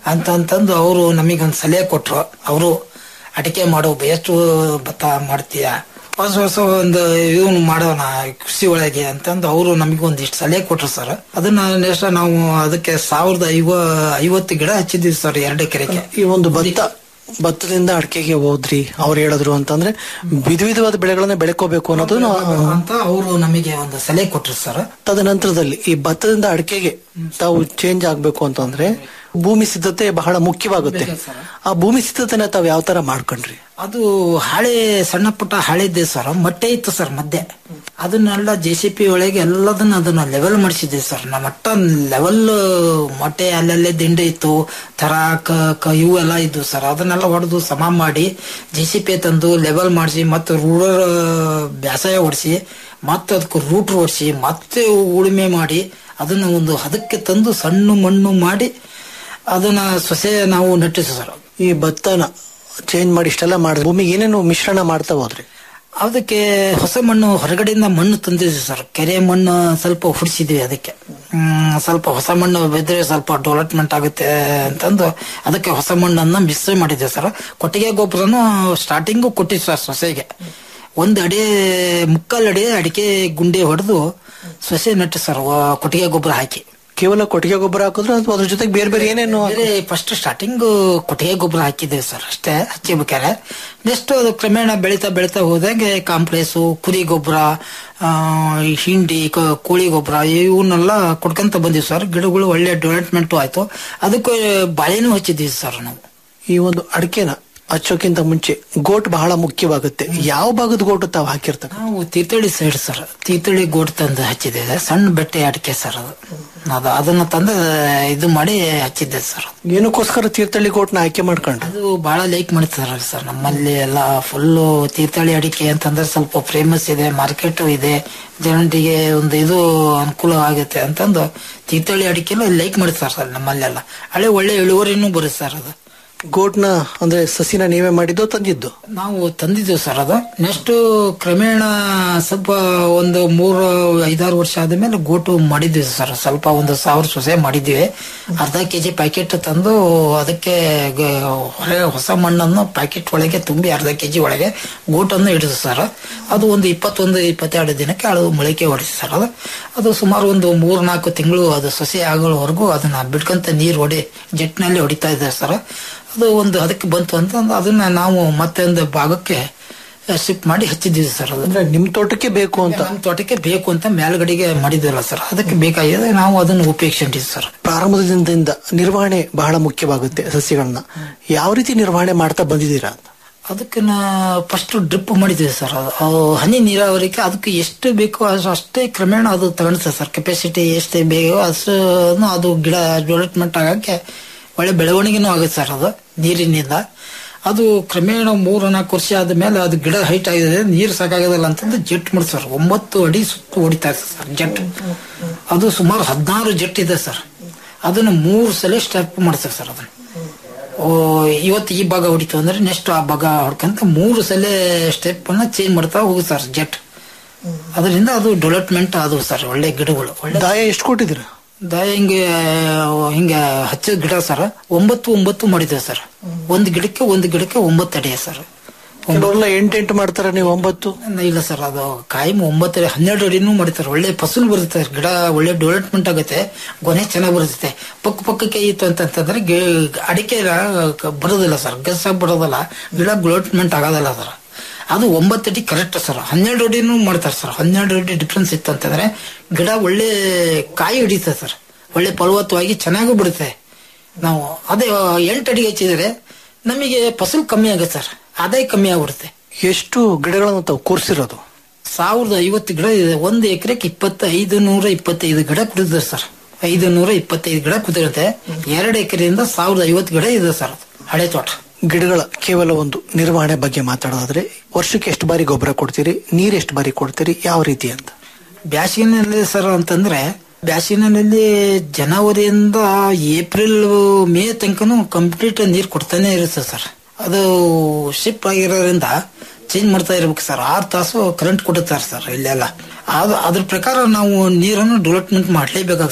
ಅಂತ ಅಂತಂದು ಅವರು ನಮಗೊಂದು ಸಲಹೆ ಕೊಟ್ರು ಅವರು ಅಡಿಕೆ ಮಾಡೋ ಎಷ್ಟು ಭತ್ತ ಮಾಡ್ತೀಯ ಹೊಸ ಹೊಸ ಒಂದು ಇವನು ಮಾಡೋಣ ಕೃಷಿ ಒಳಗೆ ಅಂತಂದು ಅವರು ನಮಗೊಂದಿಷ್ಟು ಸಲಹೆ ಕೊಟ್ರು ಸರ್ ಅದನ್ನ ನೆಕ್ಸ್ಟ್ ನಾವು ಅದಕ್ಕೆ ಸಾವಿರದ ಐವ ಐವತ್ತು ಗಿಡ ಹಚ್ಚಿದ್ವಿ ಸರ್ ಎರಡು ಎಕರೆಗೆ ಈ ಒಂದು ಭತ್ತ ಭತ್ತದಿಂದ ಅಡಿಕೆಗೆ ಹೋದ್ರಿ ಅವ್ರು ಹೇಳಿದ್ರು ಅಂತಂದ್ರೆ ವಿಧ ವಿಧವಾದ ಬೆಳೆಗಳನ್ನ ಬೆಳ್ಕೋಬೇಕು ಅನ್ನೋದು ನಾ- ಅಂತ ಅವರು ನಮಗೆ ಒಂದು ಸಲಹೆ ಕೊಟ್ರು ಸರ್ ತದನಂತರದಲ್ಲಿ ಈ ಭತ್ತದಿಂದ ಅಡಿಕೆಗೆ ತಾವು ಚೇಂಜ್ ಆಗ್ಬೇಕು ಅಂತಂದ್ರೆ ಭೂಮಿ ಸಿದ್ಧತೆ ಬಹಳ ಮುಖ್ಯವಾಗುತ್ತೆ ಆ ಭೂಮಿ ಸಿದ್ಧತೆನ ತಾವು ಯಾವ ತರ ಮಾಡ್ಕೊಂಡ್ರಿ ಅದು ಹಾಳೆ ಸಣ್ಣ ಪುಟ್ಟ ಹಾಳೆ ಇದೆ ಸರ್ ಮೊಟ್ಟೆ ಇತ್ತು ಸರ್ ಮಧ್ಯೆ ಅದನ್ನೆಲ್ಲ ಜೆ ಸಿ ಪಿ ಒಳಗೆ ಎಲ್ಲದನ್ನ ಅದನ್ನ ಲೆವೆಲ್ ಮಾಡಿಸಿದ್ವಿ ಸರ್ ನಮ್ಮ ಮಟ್ಟ ಲೆವೆಲ್ ಮೊಟ್ಟೆ ಅಲ್ಲಲ್ಲೇ ದಿಂಡೆ ಇತ್ತು ತರ ಕ ಕ ಇವು ಎಲ್ಲ ಇದ್ವು ಸರ್ ಅದನ್ನೆಲ್ಲ ಹೊಡೆದು ಸಮ ಮಾಡಿ ಜೆ ಸಿ ಪಿ ತಂದು ಲೆವೆಲ್ ಮಾಡಿಸಿ ಮತ್ತೆ ರೂರರ್ ಬೇಸಾಯ ಹೊಡಿಸಿ ಮತ್ತೆ ಅದಕ್ಕೆ ರೂಟ್ರ್ ಹೊಡಿಸಿ ಮತ್ತೆ ಉಳುಮೆ ಮಾಡಿ ಅದನ್ನ ಒಂದು ಹದಕ್ಕೆ ತಂದು ಸಣ್ಣ ಮಣ್ಣು ಮಾಡಿ ಅದನ್ನ ಸೊಸೆ ನಾವು ನೆಟ್ಟಿಸಿ ಸರ್ ಈ ಭತ್ತನ ಚೇಂಜ್ ಮಾಡಿ ಇಷ್ಟೆಲ್ಲ ಮಾಡಿದ್ರೆ ಭೂಮಿಗೆ ಏನೇನು ಮಿಶ್ರಣ ಮಾಡ್ತಾ ಹೋದ್ರಿ ಅದಕ್ಕೆ ಹೊಸ ಮಣ್ಣು ಹೊರಗಡೆಯಿಂದ ಮಣ್ಣು ತಂದಿದ್ವಿ ಸರ್ ಕೆರೆ ಮಣ್ಣು ಸ್ವಲ್ಪ ಹುಡಿಸಿದ್ವಿ ಅದಕ್ಕೆ ಹ್ಮ್, ಸ್ವಲ್ಪ ಹೊಸ ಮಣ್ಣು ಬಿದ್ದರೆ ಸ್ವಲ್ಪ ಡೆವಲಪ್ಮೆಂಟ್ ಆಗುತ್ತೆ ಅಂತಂದು ಅದಕ್ಕೆ ಹೊಸ ಮಣ್ಣನ್ನ ಮಿಕ್ಸ್ ಮಾಡಿದ್ವಿ ಸರ್ ಕೊಟ್ಟಿಗೆ ಗೊಬ್ಬರನು ಸ್ಟಾರ್ಟಿಂಗು ಕೊಟ್ಟಿವಿ ಸರ್ ಸೊಸೆಗೆ ಒಂದು ಅಡಿ ಮುಕ್ಕಾಲು ಅಡಿ ಅಡಿಕೆ ಗುಂಡಿ ಹೊಡೆದು ಸೊಸೆ ನೆಟ್ಟು ಸರ್ ವ- ಕೊಟ್ಟಿಗೆ ಗೊಬ್ಬರ ಹಾಕಿ ಕೇವಲ ಕೊಟ್ಟಿಗೆ ಗೊಬ್ಬರ ಹಾಕಿದ್ರು ಅಥವಾ ಅದ್ರ ಜೊತೆಗೆ ಬೇರೆ ಬೇರೆ ಏನೇನು ಬೇರೆ ಫಸ್ಟ್ ಸ್ಟಾರ್ಟಿಂಗ್ ಕೊಟ್ಟಿಗೆ ಗೊಬ್ಬರ ಹಾಕಿದ್ದೇವೆ ಸರ್ ಅಷ್ಟೇ ಹಚ್ಚಿಬೇಕಾರೆ ನೆಕ್ಸ್ಟ್ ಅದು ಕ್ರಮೇಣ ಬೆಳೀತಾ ಬೆಳೀತಾ ಹೋದಂಗೆ ಕಾಂಪ್ಲೆಕ್ಸು ಕುರಿ ಗೊಬ್ಬರ ಈ ಹಿಂಡಿ ಕ- ಕೋಳಿ ಗೊಬ್ಬರ ಇವನ್ನೆಲ್ಲ ಕೊಡ್ಕೊಂತ ಬಂದಿವಿ ಸರ್ ಗಿಡಗಳು ಒಳ್ಳೆ ಡೆವಲಪ್ಮೆಂಟ್ ಆಯ್ತು ಅದಕ್ಕೆ ಬಾಳೆನೂ ಹಚ್ಚಿದ್ವಿ ಸರ್ ನಾವು ಈ ಒಂದು ಅಡಿಕೆನ ಹಚ್ಚೋಕ್ಕಿಂತ ಮುಂಚೆ ಗೋಟ್ ಬಹಳ ಮುಖ್ಯವಾಗುತ್ತೆ ಯಾವ ಭಾಗದ ಗೋಟು ತಾವು ಹಾಕಿರ್ತಾರೆ ನಾವು ತೀರ್ಥಹಳ್ಳಿ ಸೈಡ್ ಸರ್ ತೀರ್ಥಹಳ್ಳಿ ಗೋಡ್ ತಂದು ಹಚ್ಚಿದ್ದೇವೆ ಸಣ್ಣ ಬೆಟ್ಟೆ ಅಡಿಕೆ ಸರ್ ಅದು ಅದು ಅದನ್ನ ತಂದು ಇದು ಮಾಡಿ ಹಚ್ಚಿದ್ದೆ ಸರ್ ಏನಕ್ಕೋಸ್ಕರ ತೀರ್ಥಹಳ್ಳಿ ಗೋಟ್ನ ಆಯ್ಕೆ ಮಾಡ್ಕೊಂಡ್ರು ಅದು ಬಹಳ ಲೈಕ್ ಮಾಡ್ತಾರಲ್ಲ ಸರ್ ನಮ್ಮಲ್ಲಿ ಎಲ್ಲ ಫುಲ್ಲು ತೀರ್ಥಹಳ್ಳಿ ಅಡಿಕೆ ಅಂತಂದ್ರೆ ಸ್ವಲ್ಪ ಫೇಮಸ್ ಇದೆ ಮಾರ್ಕೆಟ್ ಇದೆ ಜನರಿಗೆ ಒಂದು ಇದು ಅನುಕೂಲ ಆಗುತ್ತೆ ಅಂತಂದು ತೀರ್ಥಹಳ್ಳಿ ಅಡಿಕೆಲ್ಲ ಲೈಕ್ ಮಾಡ್ತಾರೆ ಸರ್ ನಮ್ಮಲ್ಲೆಲ್ಲ ಹಳೆ ಒಳ್ಳೆ ಇಳುವರಿನೂ ಬರುತ್ತೆ ಸರ್ ಅದು ಗೋಟ್ನ ಅಂದ್ರೆ ಸಸಿನ ನೀವೇ ಮಾಡಿದ್ದು ತಂದಿದ್ದು ನಾವು ತಂದಿದ್ದೇವೆ ಸರ್ ಅದು ನೆಕ್ಸ್ಟ್ ಕ್ರಮೇಣ ಸ್ವಲ್ಪ ಒಂದು ಮೂರು ಐದಾರು ವರ್ಷ ಆದ್ಮೇಲೆ ಗೋಟು ಮಾಡಿದ್ವಿ ಸರ್ ಸ್ವಲ್ಪ ಒಂದು ಸಾವಿರ ಸೊಸೆ ಮಾಡಿದ್ವಿ ಅರ್ಧ ಕೆಜಿ ಪ್ಯಾಕೆಟ್ ತಂದು ಅದಕ್ಕೆ ಗ- ಹೊರ ಹೊಸ ಮಣ್ಣನ್ನು ಪ್ಯಾಕೆಟ್ ಒಳಗೆ ತುಂಬಿ ಅರ್ಧ ಕೆಜಿ ಒಳಗೆ ಗೋಟನ್ನು ಇಡಿದು ಸರ್ ಅದು ಒಂದು ಇಪ್ಪತ್ತೊಂದು ಇಪ್ಪತ್ತೆರಡು ದಿನಕ್ಕೆ ಅದು ಮೊಳಕೆ ಹೊಡಿಸಿ ಸರ್ ಅದು ಅದು ಸುಮಾರು ಒಂದು ಮೂರ್ ನಾಲ್ಕು ತಿಂಗಳು ಅದು ಸೊಸೆ ಆಗೋವರೆಗೂ ಅದನ್ನ ಬಿಡ್ಕಂತ ನೀರು ಹೊಡಿ ಜೆಟ್ನಲ್ಲಿ ಹೊಡಿತಾ ಇದೆ ಸರ್ ಅದು ಒಂದು ಅದಕ್ಕೆ ಬಂತು ಅಂತ ಅಂದ್ ಅದನ್ನ ನಾವು ಮತ್ತೆ ಒಂದು ಭಾಗಕ್ಕೆ ಶಿಫ್ಟ್ ಮಾಡಿ ಹಚ್ಚಿದ್ದೀವಿ ಸರ್ ಅದು ಅಂದ್ರೆ ನಿಮ್ ತೋಟಕ್ಕೆ ಬೇಕು ಅಂತ ನಮ್ಮ ತೋಟಕ್ಕೆ ಬೇಕು ಅಂತ ಮೇಲ್ಗಡೆಗೆ ಮಾಡಿದ್ವಲ್ಲ ಸರ್ ಅದಕ್ಕೆ ಬೇಕಾಗಿದೆ ನಾವು ಅದನ್ನು ಉಪಯೋಗಿಸಿದ್ದೀವಿ ಸರ್ ಪ್ರಾರಂಭದ ದಿನದಿಂದ ನಿರ್ವಹಣೆ ಬಹಳ ಮುಖ್ಯವಾಗುತ್ತೆ ಸಸ್ಯಗಳನ್ನ ಯಾವ ರೀತಿ ನಿರ್ವಹಣೆ ಮಾಡ್ತಾ ಬಂದಿದ್ದೀರಾ ಅಂತ ಅದಕ್ಕೆ ನಾ ಫಸ್ಟ್ ಡ್ರಿಪ್ ಮಾಡಿದ್ವಿ ಸರ್ ಅದು ಅದು ಹನಿ ನೀರಾವರಿಗೆ ಅದಕ್ಕೆ ಎಷ್ಟು ಬೇಕೋ ಅಷ್ಟು ಅಷ್ಟೇ ಕ್ರಮೇಣ ಅದು ತಗೊಳುತ್ತೆ ಸರ್ ಕೆಪಾಸಿಟಿ ಎಷ್ಟು ಬೇಕೋ ಅಷ್ಟು ಅದು ಗಿಡ ಡೆವಲಪ್ಮೆಂಟ್ ಆಗಕ್ಕೆ ಒಳ್ಳೆ ಬೆಳವಣಿಗೆನೂ ಆಗುತ್ತೆ ಸರ್ ಅದು ನೀರಿನಿಂದ ಅದು ಕ್ರಮೇಣ ಮೂರು ನಾಲ್ಕು ವರ್ಷ ಆದ್ಮೇಲೆ ಅದು ಗಿಡ ಹೈಟ್ ಆಗಿದೆ ನೀರು ಸಾಕಾಗೋದಿಲ್ಲ ಅಂತಂದು ಜೆಟ್ ಮಾಡಿ ಸರ್ ಒಂಬತ್ತು ಅಡಿ ಸುತ್ತು ಹೊಡಿತಾ ಇದೆ ಸರ್ ಜೆಟ್ ಅದು ಸುಮಾರು ಹದಿನಾರು ಜೆಟ್ ಇದೆ ಸರ್ ಅದನ್ನು ಮೂರು ಸಲ ಸ್ಟೆಪ್ ಮಾಡ್ತಾರೆ ಸರ್ ಅದನ್ನು ಓ ಇವತ್ತು ಈ ಭಾಗ ಹೊಡಿತು ಅಂದ್ರೆ ನೆಕ್ಸ್ಟ್ ಆ ಭಾಗ ಹೊಡ್ಕಂತ ಮೂರು ಸಲ ಸ್ಟೆಪ್ ಅನ್ನ ಚೇಂಜ್ ಮಾಡ್ತಾ ಹೋಗುತ್ತೆ ಸರ್ ಜೆಟ್ ಅದರಿಂದ ಅದು ಡೆವಲಪ್ಮೆಂಟ್ ಆದವು ಸರ್ ಒಳ್ಳೆ ಗಿಡಗಳು ಒಳ್ಳೆ ದಾಯ ಎಷ್ಟು ಕೊಟ್ಟಿದ್ದೀರಾ ದಾಯ ಹಿಂಗೆ ಹಿಂಗೆ ಹಚ್ಚಿದ ಗಿಡ ಸರ್ ಒಂಬತ್ತು ಒಂಬತ್ತು ಮಾಡಿದ್ದೇವೆ ಸರ್ ಒಂದು ಗಿಡಕ್ಕೆ ಒಂದು ಗಿಡಕ್ಕೆ ಒಂಬತ್ತು ಅಡಿ ಸರ್ ಕೆಲವರೆಲ್ಲ ಎಂಟೆಂಟು ಮಾಡ್ತಾರೆ ನೀವು ಒಂಬತ್ತು ಇಲ್ಲ ಸರ್ ಅದು ಕಾಯಂ ಒಂಬತ್ತು ಅಡಿ ಹನ್ನೆರಡು ಅಡಿನೂ ಮಾಡ್ತಾರೆ ಒಳ್ಳೆ ಫಸಲು ಬರುತ್ತೆ ಸರ್ ಗಿಡ ಒಳ್ಳೆ ಡೆವಲಪ್ಮೆಂಟ್ ಆಗುತ್ತೆ ಗೊನೆ ಚೆನ್ನಾಗಿ ಬರುತ್ತೆ ಪಕ್ಕ ಪಕ್ಕಕ್ಕೆ ಇತ್ತು ಅಂತಂತಂದ್ರೆ ಗಿ- ಅಡಿಕೆ ಕ- ಬರೋದಿಲ್ಲ ಸರ್ ಗಸಾಗಿ ಬರೋದಿಲ್ಲ ಗಿಡ ಡೆವಲಪ್ಮೆಂಟ್ ಆಗೋದಿಲ್ಲ ಸರ್ ಅದು ಒಂಬತ್ತು ಅಡಿ ಕರೆಕ್ಟ್ ಸರ್ ಹನ್ನೆರಡು ಅಡಿನೂ ಮಾಡ್ತಾರೆ ಸರ್ ಹನ್ನೆರಡು ಅಡಿ ಡಿಫ್ರೆನ್ಸ್ ಇತ್ತು ಅಂತಂದ್ರೆ ಗಿಡ ಒಳ್ಳೆ ಕಾಯಿ ಹಿಡಿತದೆ ಸರ್ ಒಳ್ಳೆ ಫಲವತ್ತವಾಗಿ ಚೆನ್ನಾಗೂ ಬಿಡುತ್ತೆ ನಾವು ಅದೇ ಎಂಟು ಅಡಿಗೆ ಹಚ್ಚಿದರೆ ನಮಗೆ ಫಸಲು ಕಮ್ಮಿ ಆಗುತ್ತೆ ಸರ್ ಆದಾಯ ಕಮ್ಮಿ ಆಗ್ಬಿಡುತ್ತೆ ಎಷ್ಟು ಗಿಡಗಳನ್ನು ತಾವು ಕೂರಿಸಿರೋದು ಸಾವಿರದ ಐವತ್ತು ಗಿಡ ಇದೆ ಒಂದು ಎಕರೆಗೆ ಇಪ್ಪತ್ತೈದು ನೂರ ಇಪ್ಪತ್ತೈದು ಗಿಡ ಕುಡಿದ್ರೆ ಸರ್ ಐದು ನೂರ ಇಪ್ಪತ್ತೈದು ಗಿಡ ಕುದಿರುತ್ತೆ ಎರಡು ಎಕರೆಯಿಂದ ಸಾವಿರದ ಐವತ್ತು ಗಿಡ ಇದೆ ಸರ್ ಅದು. ಹಳೆ ತೋಟ ಗಿಡಗಳ ಕೇವಲ ಒಂದು ನಿರ್ವಹಣೆ ಬಗ್ಗೆ ಮಾತಾಡೋದಾದ್ರೆ ವರ್ಷಕ್ಕೆ ಎಷ್ಟು ಬಾರಿ ಗೊಬ್ಬರ ಕೊಡ್ತೀರಿ ನೀರ್ ಎಷ್ಟು ಬಾರಿ ಕೊಡ್ತೀರಿ ಯಾವ ರೀತಿ ಅಂತ ಬ್ಯಾಸಿಗಿನಲ್ಲಿ ಸರ್ ಅಂತಂದ್ರೆ ಬ್ಯಾಸಿಗಿನಲ್ಲಿ ಜನವರಿಯಿಂದ ಏಪ್ರಿಲ್ ಮೇ ತನಕನೂ ಕಂಪ್ಲೀಟ್ ನೀರು ಕೊಡ್ತಾನೆ ಇರುತ್ತೆ ಸರ್ ಅದು ಶಿಪ್ ಆಗಿರೋದ್ರಿಂದ ಚೇಂಜ್ ಮಾಡ್ತಾ ಇರ್ಬೇಕು ಸರ್ ಆರು ತಾಸು ಕರೆಂಟ್ ಕೊಡುತ್ತಾರೆ ಸರ್ ಇಲ್ಲೆಲ್ಲ ಅದು ಅದ್ರ ಪ್ರಕಾರ ನಾವು ನೀರನ್ನು ಡೆವಲಪ್ಮೆಂಟ್ ಮಾಡಲೇಬೇಕಾಗುತ್ತೆ ಸರ್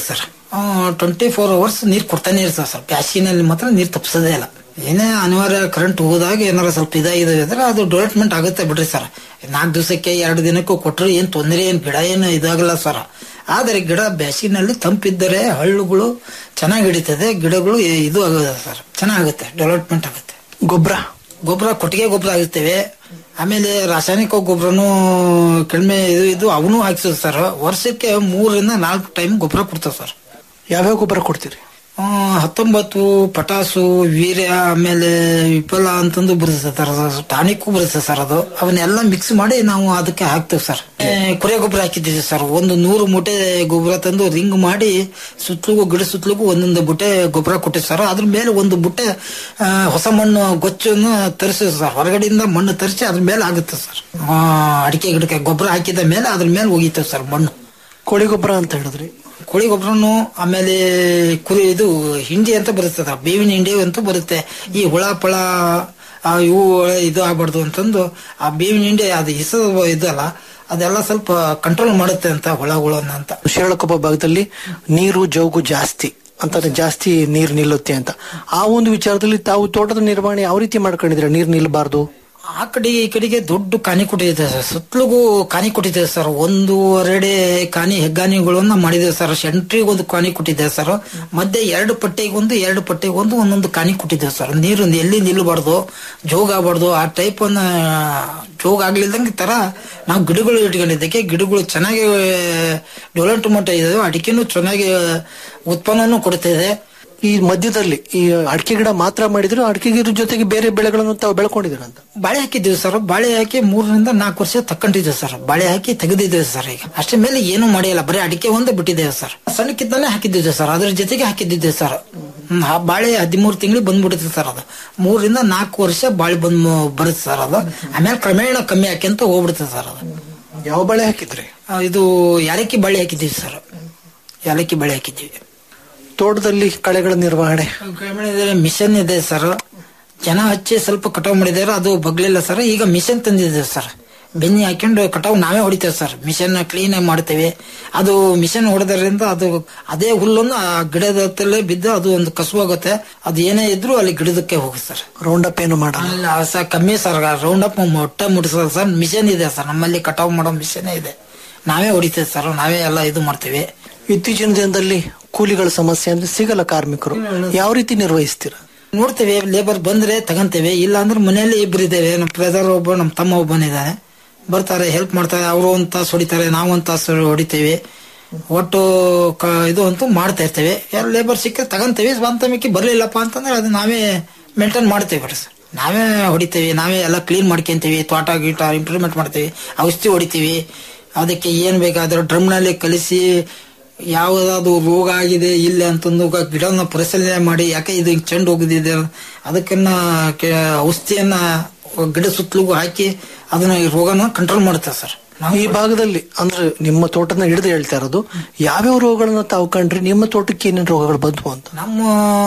ಟ್ವೆಂಟಿ ಫೋರ್ ಅವರ್ಸ್ ನೀರು ಕೊಡ್ತಾನೆ ಇರ್ತದೆ ಸರ್ ಬ್ಯಾಸಿನಲ್ಲಿ ಮಾತ್ರ ನೀರು ತಪ್ಪಿಸೋದೇ ಇಲ್ಲ ಏನೇ ಅನಿವಾರ್ಯ ಕರೆಂಟ್ ಹೋದಾಗ ಏನಾರ ಸ್ವಲ್ಪ ಇದಾಗಿದೆ ಅಂದ್ರೆ ಅದು ಡೆವಲಪ್ಮೆಂಟ್ ಆಗುತ್ತೆ ಬಿಡ್ರಿ ಸರ್ ನಾಲ್ಕು ದಿವಸಕ್ಕೆ ಎರಡು ದಿನಕ್ಕೂ ಕೊಟ್ಟರೆ ಏನು ತೊಂದರೆ ಏನು ಗಿಡ ಏನು ಇದಾಗಲ್ಲ ಸರ್ ಆದರೆ ಗಿಡ ಬ್ಯಾಸಿನಲ್ಲಿ ತಂಪಿದ್ದರೆ ಹಳ್ಳುಗಳು ಚೆನ್ನಾಗಿ ಹಿಡಿತದೆ ಗಿಡಗಳು ಇ- ಇದು ಆಗುತ್ತೆ ಸರ್ ಚೆನ್ನಾಗುತ್ತೆ ಡೆವಲಪ್ಮೆಂಟ್ ಆಗುತ್ತೆ ಗೊಬ್ಬರ ಗೊಬ್ಬರ ಕೊಟ್ಟಿಗೆ ಗೊಬ್ಬರ ಹಾಕ್ತೇವೆ ಆಮೇಲೆ ರಾಸಾಯನಿಕ ಗೊಬ್ಬರನು ಕಡಿಮೆ ಇದು ಇದು ಅವನು ಹಾಕ್ಸೋದು ಸರ್ ವರ್ಷಕ್ಕೆ ಮೂರರಿಂದ ನಾಲ್ಕು ಟೈಮ್ ಗೊಬ್ಬರ ಕೊಡ್ತೇವೆ ಸರ್ ಯಾವ್ಯಾವ ಗೊಬ್ಬರ ಕೊಡ್ತೀರಿ ಆ, ಹತ್ತೊಂಬತ್ತು ಪಟಾಸು ವೀರ್ಯ ಆಮೇಲೆ ವಿಫಲ ಅಂತಂದು ಬರುತ್ತೆ ಸರ್ ಟಾನಿಕ್ಕು ಬರುತ್ತೆ ಸರ್ ಅದು ಅವನ್ನೆಲ್ಲ ಮಿಕ್ಸ್ ಮಾಡಿ ನಾವು ಅದಕ್ಕೆ ಹಾಕ್ತೇವೆ ಸರ್ ಏ, ಕುರಿ ಗೊಬ್ಬರ ಹಾಕಿದ್ದೀವಿ ಸರ್ ಒಂದು ನೂರು ಮೂಟೆ ಗೊಬ್ಬರ ತಂದು ರಿಂಗ್ ಮಾಡಿ ಸುತ್ತಲಿಗೂ ಗಿಡ ಸುತ್ತಲಿಗೂ ಒಂದೊಂದು ಬುಟ್ಟೆ ಗೊಬ್ಬರ ಕೊಟ್ಟಿವಿ ಸರ್ ಅದ್ರ ಮೇಲೆ ಒಂದು ಬುಟ್ಟೆ ಆ, ಹೊಸ ಮಣ್ಣು ಗೊಚ್ಚನ್ನು ತರಿಸಿ ಸರ್ ಹೊರಗಡೆಯಿಂದ ಮಣ್ಣು ತರಿಸಿ ಅದ್ರ ಮೇಲೆ ಆಗುತ್ತೆ ಸರ್ ಆ, ಅಡಿಕೆ ಗಿಡಕ್ಕೆ ಗೊಬ್ಬರ ಹಾಕಿದ ಮೇಲೆ ಅದ್ರ ಮೇಲೆ ಹೋಗಿತ್ತೇವೆ ಸರ್ ಮಣ್ಣು ಕೋಳಿ ಗೊಬ್ಬರ ಅಂತ ಹೇಳಿದ್ರಿ ಕೋಳಿ ಗೊಬ್ಬರನು ಆಮೇಲೆ ಕುರಿ ಇದು ಹಿಂಡಿ ಅಂತ ಬರುತ್ತೆ ಸರ್ ಬೇವಿನ ಹಿಂಡಿ ಅಂತ ಬರುತ್ತೆ ಈ ಹುಳ ಪಳ ಆ, ಇವು ಇದು ಆಗ್ಬಾರ್ದು ಅಂತಂದು ಆ ಬೇವಿನ ಹಿಂಡಿ ಅದು ಹೆಸರು ಇದಲ್ಲ ಅದೆಲ್ಲ ಸ್ವಲ್ಪ ಕಂಟ್ರೋಲ್ ಮಾಡುತ್ತೆ ಅಂತ ಹುಳಗಳನ್ನ ಅಂತ ಶಿರಾಳಕೊಪ್ಪ ಭಾಗದಲ್ಲಿ ನೀರು ಜೌಗು ಜಾಸ್ತಿ ಅಂತಾನೆ ಜಾಸ್ತಿ ನೀರು ನಿಲ್ಲುತ್ತೆ ಅಂತ ಆ ಒಂದು ವಿಚಾರದಲ್ಲಿ ತಾವು ತೋಟದ ನಿರ್ವಹಣೆ ಯಾವ ರೀತಿ ಮಾಡ್ಕೊಂಡಿದ್ರೆ ನೀರು ನಿಲ್ಲಬಾರ್ದು ಆ ಕಡೆ ಈ ಕಡೆಗೆ ದೊಡ್ಡ ಕಾನಿ ಕೊಟ್ಟಿದೆ ಸರ್ ಸುತ್ತಲಿಗೂ ಕಾನಿ ಕೊಟ್ಟಿದ್ದೇವೆ ಸರ್ ಒಂದೂವರೆ ಕಾನಿ ಹೆಗ್ಗಾನಿಗಳನ್ನ ಮಾಡಿದ್ದೇವೆ ಸರ್ ಸೆಂಟ್ರಿಗೆ ಒಂದು ಕಾನಿ ಕೊಟ್ಟಿದ್ದೇವೆ ಸರ್ ಮಧ್ಯೆ ಎರಡು ಪಟ್ಟೆಗೆ ಒಂದು ಎರಡು ಪಟ್ಟೆಗೆ ಒಂದು ಒಂದೊಂದು ಕಾನಿ ಕೊಟ್ಟಿದ್ದೇವೆ ಸರ್ ನೀರು ಎಲ್ಲಿ ನಿಲ್ಲಬಾರ್ದು ಜೋಗ್ ಆಗಬಾರ್ದು ಆ ಟೈಪ್ ಅನ್ನ ಜೋಗ್ ಆಗ್ಲಿಲ್ದಂಗೆ ತರ ನಾವು ಗಿಡಗಳು ಇಟ್ಕೊಂಡಿದ್ದಕ್ಕೆ ಗಿಡಗಳು ಚೆನ್ನಾಗಿ ಡೆವಲಪ್ಮೆಂಟ್ ಇದೆ ಅಡಿಕೆನೂ ಚೆನ್ನಾಗಿ ಉತ್ಪನ್ನನೂ ಕೊಡ್ತಿದೆ ಈ ಮಧ್ಯದಲ್ಲಿ ಈ ಅಡಿಕೆ ಗಿಡ ಮಾತ್ರ ಮಾಡಿದ್ರು ಅಡಿಕೆ ಗಿಡ ಜೊತೆಗೆ ಬೇರೆ ಬೆಳೆಗಳನ್ನು ತಾವು ಬೆಳ್ಕೊಂಡಿದ್ದೀರ ಅಂತ ಬಾಳೆ ಹಾಕಿದ್ದೀವಿ ಸರ್ ಬಾಳೆ ಹಾಕಿ ಮೂರರಿಂದ ನಾಲ್ಕು ವರ್ಷ ತಕ್ಕೊಂಡಿದ್ದೇವೆ ಸರ್ ಬಾಳೆ ಹಾಕಿ ತೆಗೆದಿದ್ದೇವೆ ಸರ್ ಈಗ ಅಷ್ಟೇ ಮೇಲೆ ಏನು ಮಾಡಿಲ್ಲ ಬರೀ ಅಡಿಕೆ ಒಂದೇ ಬಿಟ್ಟಿದ್ದೇವೆ ಸರ್ ಸಣ್ಣಕ್ಕಿದ್ದಾನೆ ಹಾಕಿದ್ದಿದ್ದೇವೆ ಸರ್ ಅದ್ರ ಜೊತೆಗೆ ಹಾಕಿದ್ದಿದ್ದೇವೆ ಸರ್ ಹ್ಮ್, ಆ ಬಾಳೆ ಹದಿಮೂರು ತಿಂಗಳಿಗೆ ಬಂದ್ಬಿಡುತ್ತೆ ಸರ್ ಅದು ಮೂರರಿಂದ ನಾಲ್ಕು ವರ್ಷ ಬಾಳೆ ಬಂದ್ ಬರುತ್ತೆ ಸರ್ ಅದು ಆಮೇಲೆ ಕ್ರಮೇಣ ಕಮ್ಮಿ ಹಾಕ್ಯಂತ ಹೋಗ್ಬಿಡುತ್ತೆ ಸರ್ ಅದು ಯಾವ ಬಾಳೆ ಹಾಕಿದ್ರಿ ಆ, ಇದು ಯಾಲಕ್ಕಿ ಬಾಳೆ ಹಾಕಿದ್ದೀವಿ ಸರ್ ಯಾಲಕ್ಕಿ ಬಾಳೆ ಹಾಕಿದ್ದೀವಿ ತೋಟದಲ್ಲಿ ಕಳೆಗಳ ನಿರ್ವಹಣೆ ಗ್ರಾಮೀಣದಲ್ಲಿ ಮಿಷನ್ ಇದೆ ಸರ್ ಜನ ಹಚ್ಚಿ ಸ್ವಲ್ಪ ಕಟಾವ್ ಮಾಡಿದಾರೆ ಅದು ಬಗ್ಲಿಲ್ಲ ಸರ್ ಈಗ ಮಿಷನ್ ತಂದಿದ್ದೇವೆ ಸರ್ ಬೆನ್ನಿ ಹಾಕೊಂಡು ಕಟಾವ್ ನಾವೇ ಹೊಡಿತೇವೆ ಸರ್ ಮಿಷನ್ ಕ್ಲೀನ್ ಆಗಿ ಮಾಡ್ತೇವೆ ಅದು ಮಿಷನ್ ಹೊಡೆದ್ರಿಂದ ಅದು ಅದೇ ಹುಲ್ಲನ್ನು ಆ ಗಿಡದ ಹತ್ತಲೇ ಬಿದ್ದು ಅದು ಒಂದು ಕಸುವಾಗುತ್ತೆ ಅದು ಏನೇ ಇದ್ರೂ ಅಲ್ಲಿ ಗಿಡದಕ್ಕೆ ಹೋಗುತ್ತೆ ಸರ್ ರೌಂಡ್ ಅಪ್ ಏನು ಮಾಡಲ್ಲ ಅಲ್ಲ ಸರ್ ಕಮ್ಮಿ ಸರ್ ರೌಂಡ್ ಅಪ್ ಮೊಟ್ಟ ಮುಡಿಸೋದು ಸರ್ ಮಿಷನ್ ಇದೆ ಸರ್ ನಮ್ಮಲ್ಲಿ ಕಟಾವ್ ಮಾಡೋ ಮಿಷನ್ ಇದೆ ನಾವೇ ಹೊಡಿತೇವೆ ಸರ್ ನಾವೇ ಎಲ್ಲ ಇದು ಮಾಡ್ತೇವೆ ಇತ್ತೀಚಿನ ದಿನದಲ್ಲಿ ಕೂಲಿಗಳ ಸಮಸ್ಯೆ ಅಂದ್ರೆ ಸಿಗಲ್ಲ ಕಾರ್ಮಿಕರು ಯಾವ ರೀತಿ ನಿರ್ವಹಿಸ್ತೀರಾ ನೋಡ್ತೇವೆ ಲೇಬರ್ ಬಂದ್ರೆ ತಗಂತೇವೆ ಇಲ್ಲ ಅಂದ್ರೆ ಮನೆಯಲ್ಲಿ ಇಬ್ರು ಇದ್ದೇವೆ ನಮ್ಮ ಬ್ರದರ್ ಒಬ್ಬ ನಮ್ಮ ತಮ್ಮ ಒಬ್ಬನಿದ್ದಾನೆ ಬರ್ತಾರೆ ಹೆಲ್ಪ್ ಮಾಡ್ತಾರೆ ಅವರು ಒಂದ್ ತಾಸು ಹೊಡಿತಾರೆ ನಾವು ಒಂದ್ ತಾಸು ಹೊಡಿತೇವೆ ಒಟ್ಟು ಕ- ಇದು ಅಂತೂ ಮಾಡ್ತಾ ಇರ್ತೇವೆ ಯಾರು ಲೇಬರ್ ಸಿಕ್ಕರೆ ತಗಂತೇವೆ ಸ್ವಂತ ಮಿಕ್ಕಿ ಬರ್ಲಿಲ್ಲಪ್ಪ ಅಂತಂದ್ರೆ ಅದು ನಾವೇ ಮೇಂಟೈನ್ ಮಾಡ್ತೇವೆ ಬಿಡಿ ಸರ್ ನಾವೇ ಹೊಡಿತೇವೆ ನಾವೇ ಎಲ್ಲ ಕ್ಲೀನ್ ಮಾಡ್ಕೊಂತೀವಿ ತೋಟ ಗೀಟ ಇಂಪ್ರೂವ್ಮೆಂಟ್ ಮಾಡ್ತೇವೆ ಔಷಧಿ ಹೊಡಿತೀವಿ ಅದಕ್ಕೆ ಏನ್ ಬೇಕಾದ್ರೂ ಡ್ರಮ್ನಲ್ಲಿ ಕಲಿಸಿ ಯಾವುದಾದ್ರು ರೋಗ ಆಗಿದೆ ಇಲ್ಲ ಅಂತಂದು ಗ- ಗಿಡನ ಪರಿಶೀಲನೆ ಮಾಡಿ ಯಾಕೆ ಇದು ಹಿಂಗ್ ಚೆಂಡು ಹೋಗಿದಿದೆ ಅದಕ್ಕನ್ನ ಕೆ- ಔಷಧಿಯನ್ನ ಗಿಡ ಸುತ್ತಲೂ ಹಾಕಿ ಅದನ್ನ ಈ ರೋಗನ ಕಂಟ್ರೋಲ್ ಮಾಡುತ್ತೆ ಸರ್ ಈ ಭಾಗದಲ್ಲಿ ಅಂದ್ರೆ ನಿಮ್ಮ ತೋಟನ ಹಿಡಿದು ಹೇಳ್ತಾ ಇರೋದು ಯಾವ್ಯಾವ ರೋಗಗಳನ್ನ ತಾವು ಕಂಡ್ರಿ ನಿಮ್ಮ ತೋಟಕ್ಕೆ ಏನೇನು ರೋಗಗಳು ಬಂದ್ವು ಅಂತ ನಮ್ಮ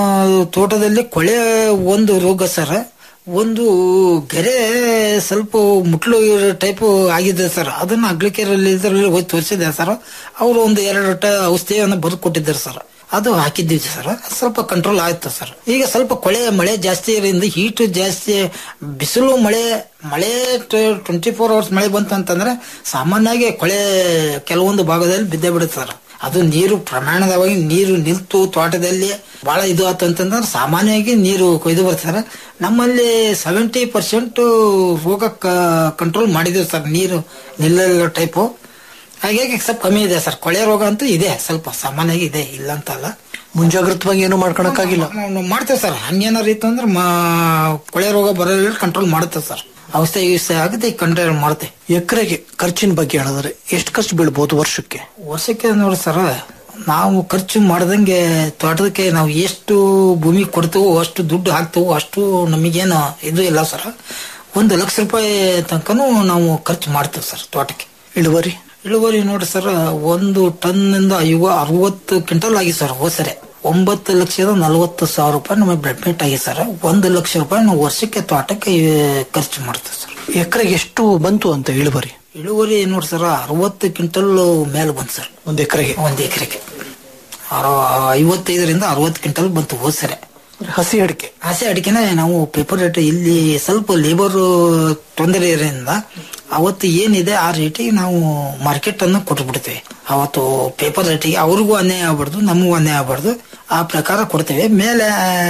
ತೋಟದಲ್ಲಿ ಕೊಳೆ ಒಂದು ರೋಗ ಸರ್ ಒಂದು ಗೆರೆ ಸ್ವಲ್ಪ ಮುಟ್ಲು ಟೈಪ್ ಆಗಿದೆ ಸರ್ ಅದನ್ನ ಅಗ್ಲಿಕೆರಲ್ಲಿ ಇದರಲ್ಲಿ ಹೋಗಿ ತೋರಿಸಿದೆ ಸರ್ ಅವರು ಒಂದು ಎರಡು ಟ ಔಷಧಿಯನ್ನು ಬರೆದು ಕೊಟ್ಟಿದ್ದಾರೆ ಸರ್ ಅದು ಹಾಕಿದ್ದೀವಿ ಸರ್ ಸ್ವಲ್ಪ ಕಂಟ್ರೋಲ್ ಆಯ್ತು ಸರ್ ಈಗ ಸ್ವಲ್ಪ ಕೊಳೆ ಮಳೆ ಜಾಸ್ತಿ ಇರೋದ್ರಿಂದ ಹೀಟ್ ಜಾಸ್ತಿ ಬಿಸಿಲು ಮಳೆ ಮಳೆ ಟ್ವೆಂಟಿ ಫೋರ್ ಅವರ್ಸ್ ಮಳೆ ಬಂತು ಅಂತಂದ್ರೆ ಸಾಮಾನ್ಯವಾಗಿ ಕೊಳೆ ಕೆಲವೊಂದು ಭಾಗದಲ್ಲಿ ಬಿದ್ದೇ ಬಿಡುತ್ತೆ ಸರ್ ಅದು ನೀರು ಪ್ರಮಾಣದವಾಗಿ ನೀರು ನಿಲ್ತು ತೋಟದಲ್ಲಿ ಬಹಳ ಇದು ಆಯ್ತು ಅಂತಂದ್ರೆ ಸಾಮಾನ್ಯವಾಗಿ ನೀರು ಕೊಯ್ದು ಬರ್ತಾರೆ ನಮ್ಮಲ್ಲಿ ಸೆವೆಂಟಿ ಪರ್ಸೆಂಟ್ ರೋಗ ಕಂಟ್ರೋಲ್ ಮಾಡಿದ್ದೀವಿ ಸರ್ ನೀರು ನಿಲ್ಲಲ್ಲ ಟೈಪು ಹಾಗಾಗಿ ಸ್ವಲ್ಪ ಕಮ್ಮಿ ಇದೆ ಸರ್ ಕೊಳೆ ರೋಗ ಅಂತೂ ಇದೆ ಸ್ವಲ್ಪ ಸಾಮಾನ್ಯವಾಗಿ ಇದೆ ಇಲ್ಲ ಅಂತ ಅಲ್ಲ ಮುಂಜಾಗ್ರತವಾಗಿ ಏನು ಮಾಡ್ಕೊಳಕ್ಕಾಗಿಲ್ಲ ನಾವು ಮಾಡ್ತೇವೆ ಸರ್ ಹಂಗೇನಾರು ಇತ್ತು ಅಂದ್ರೆ ಮಾ- ಕೊಳೆ ರೋಗ ಬರೋಲ್ಲ ಕಂಟ್ರೋಲ್ ಮಾಡುತ್ತೆ ಸರ್ ಔಷಧಿ ಗಿಷಧಿ ಆಗುತ್ತೆ ಕಂಟ್ರೋಲ್ ಮಾಡುತ್ತೆ ಎಕರೆಗೆ ಖರ್ಚಿನ ಬಗ್ಗೆ ಹೇಳಿದ್ರೆ ಎಷ್ಟು ಖರ್ಚು ಬೀಳ್ಬೋದು ವರ್ಷಕ್ಕೆ ವರ್ಷಕ್ಕೆ ನೋಡಿ ಸರ್ ನಾವು ಖರ್ಚು ಮಾಡ್ದಂಗೆ ತೋಟದಕ್ಕೆ ನಾವು ಎಷ್ಟು ಭೂಮಿ ಕೊಡ್ತೀವೋ ಅಷ್ಟು ದುಡ್ಡು ಹಾಕ್ತೀವೋ ಅಷ್ಟು ನಮಗೇನು ಇದು ಇಲ್ಲ ಸರ್ ಒಂದು ಲಕ್ಷ ರೂಪಾಯಿ ತನಕನೂ ನಾವು ಖರ್ಚು ಮಾಡ್ತೀವಿ ಸರ್ ತೋಟಕ್ಕೆ ಇಳುವರಿ ಇಳುವರಿ ನೋಡಿ ಸರ್ ಒಂದು ಟನ್ ಇಂದ ಐವ ಅರವತ್ತು ಕ್ವಿಂಟಲ್ ಆಗಿ ಸರ್ ಹೋಸರೆ ಒಂಬತ್ತು ಲಕ್ಷದ ನಲವತ್ತು ಸಾವಿರ ರೂಪಾಯಿ ನಮಗೆ ಬೆನಿಫಿಟ್ ಆಗಿದೆ ಸರ್ ಒಂದು ಲಕ್ಷ ರೂಪಾಯಿ ನಾವು ವರ್ಷಕ್ಕೆ ತೋಟಕ್ಕೆ ಆ, ಖರ್ಚು ಮಾಡ್ತೀವಿ ಸರ್ ಎಕರೆಗೆ ಎಷ್ಟು ಬಂತು ಅಂತ ಇಳುವರಿ ಇಳುವರಿ ನೋಡಿ ಸರ್ ಅರವತ್ತು ಕ್ವಿಂಟಲ್ ಮೇಲೆ ಬಂತು ಸರ್ ಒಂದ್ ಎಕರೆಗೆ ಒಂದು ಎಕರೆಗೆ ಅರ- ಐವತ್ತೈದರಿಂದ ಅರವತ್ತು ಕ್ವಿಂಟಲ್ ಬಂತು ಹೋದ್ ಸರಿ ಹಸಿ ಅಡಿಕೆ ಹಸಿ ಅಡಿಕೆನೆ ನಾವು ಪೇಪರ್ ರೇಟ್ ಇಲ್ಲಿ ಸ್ವಲ್ಪ ಲೇಬರ್ ತೊಂದರೆ ಇರೋದ್ರಿಂದ ಅವತ್ತು ಏನಿದೆ ಆ ರೇಟಿಗೆ ನಾವು ಮಾರ್ಕೆಟ್ ಅನ್ನು ಕೊಟ್ಬಿಡ್ತೇವೆ ಅವತ್ತು ಪೇಪರ್ ರೇಟಿಗೆ ಅವ್ರಿಗೂ ಅನ್ಯಾಯ ಆಗ್ಬಾರ್ದು ನಮಗೂ ಅನ್ಯಾಯ ಆಗ್ಬಾರ್ದು ಆ ಪ್ರಕಾರ ಕೊಡ್ತೇವೆ ಮೇಲೆ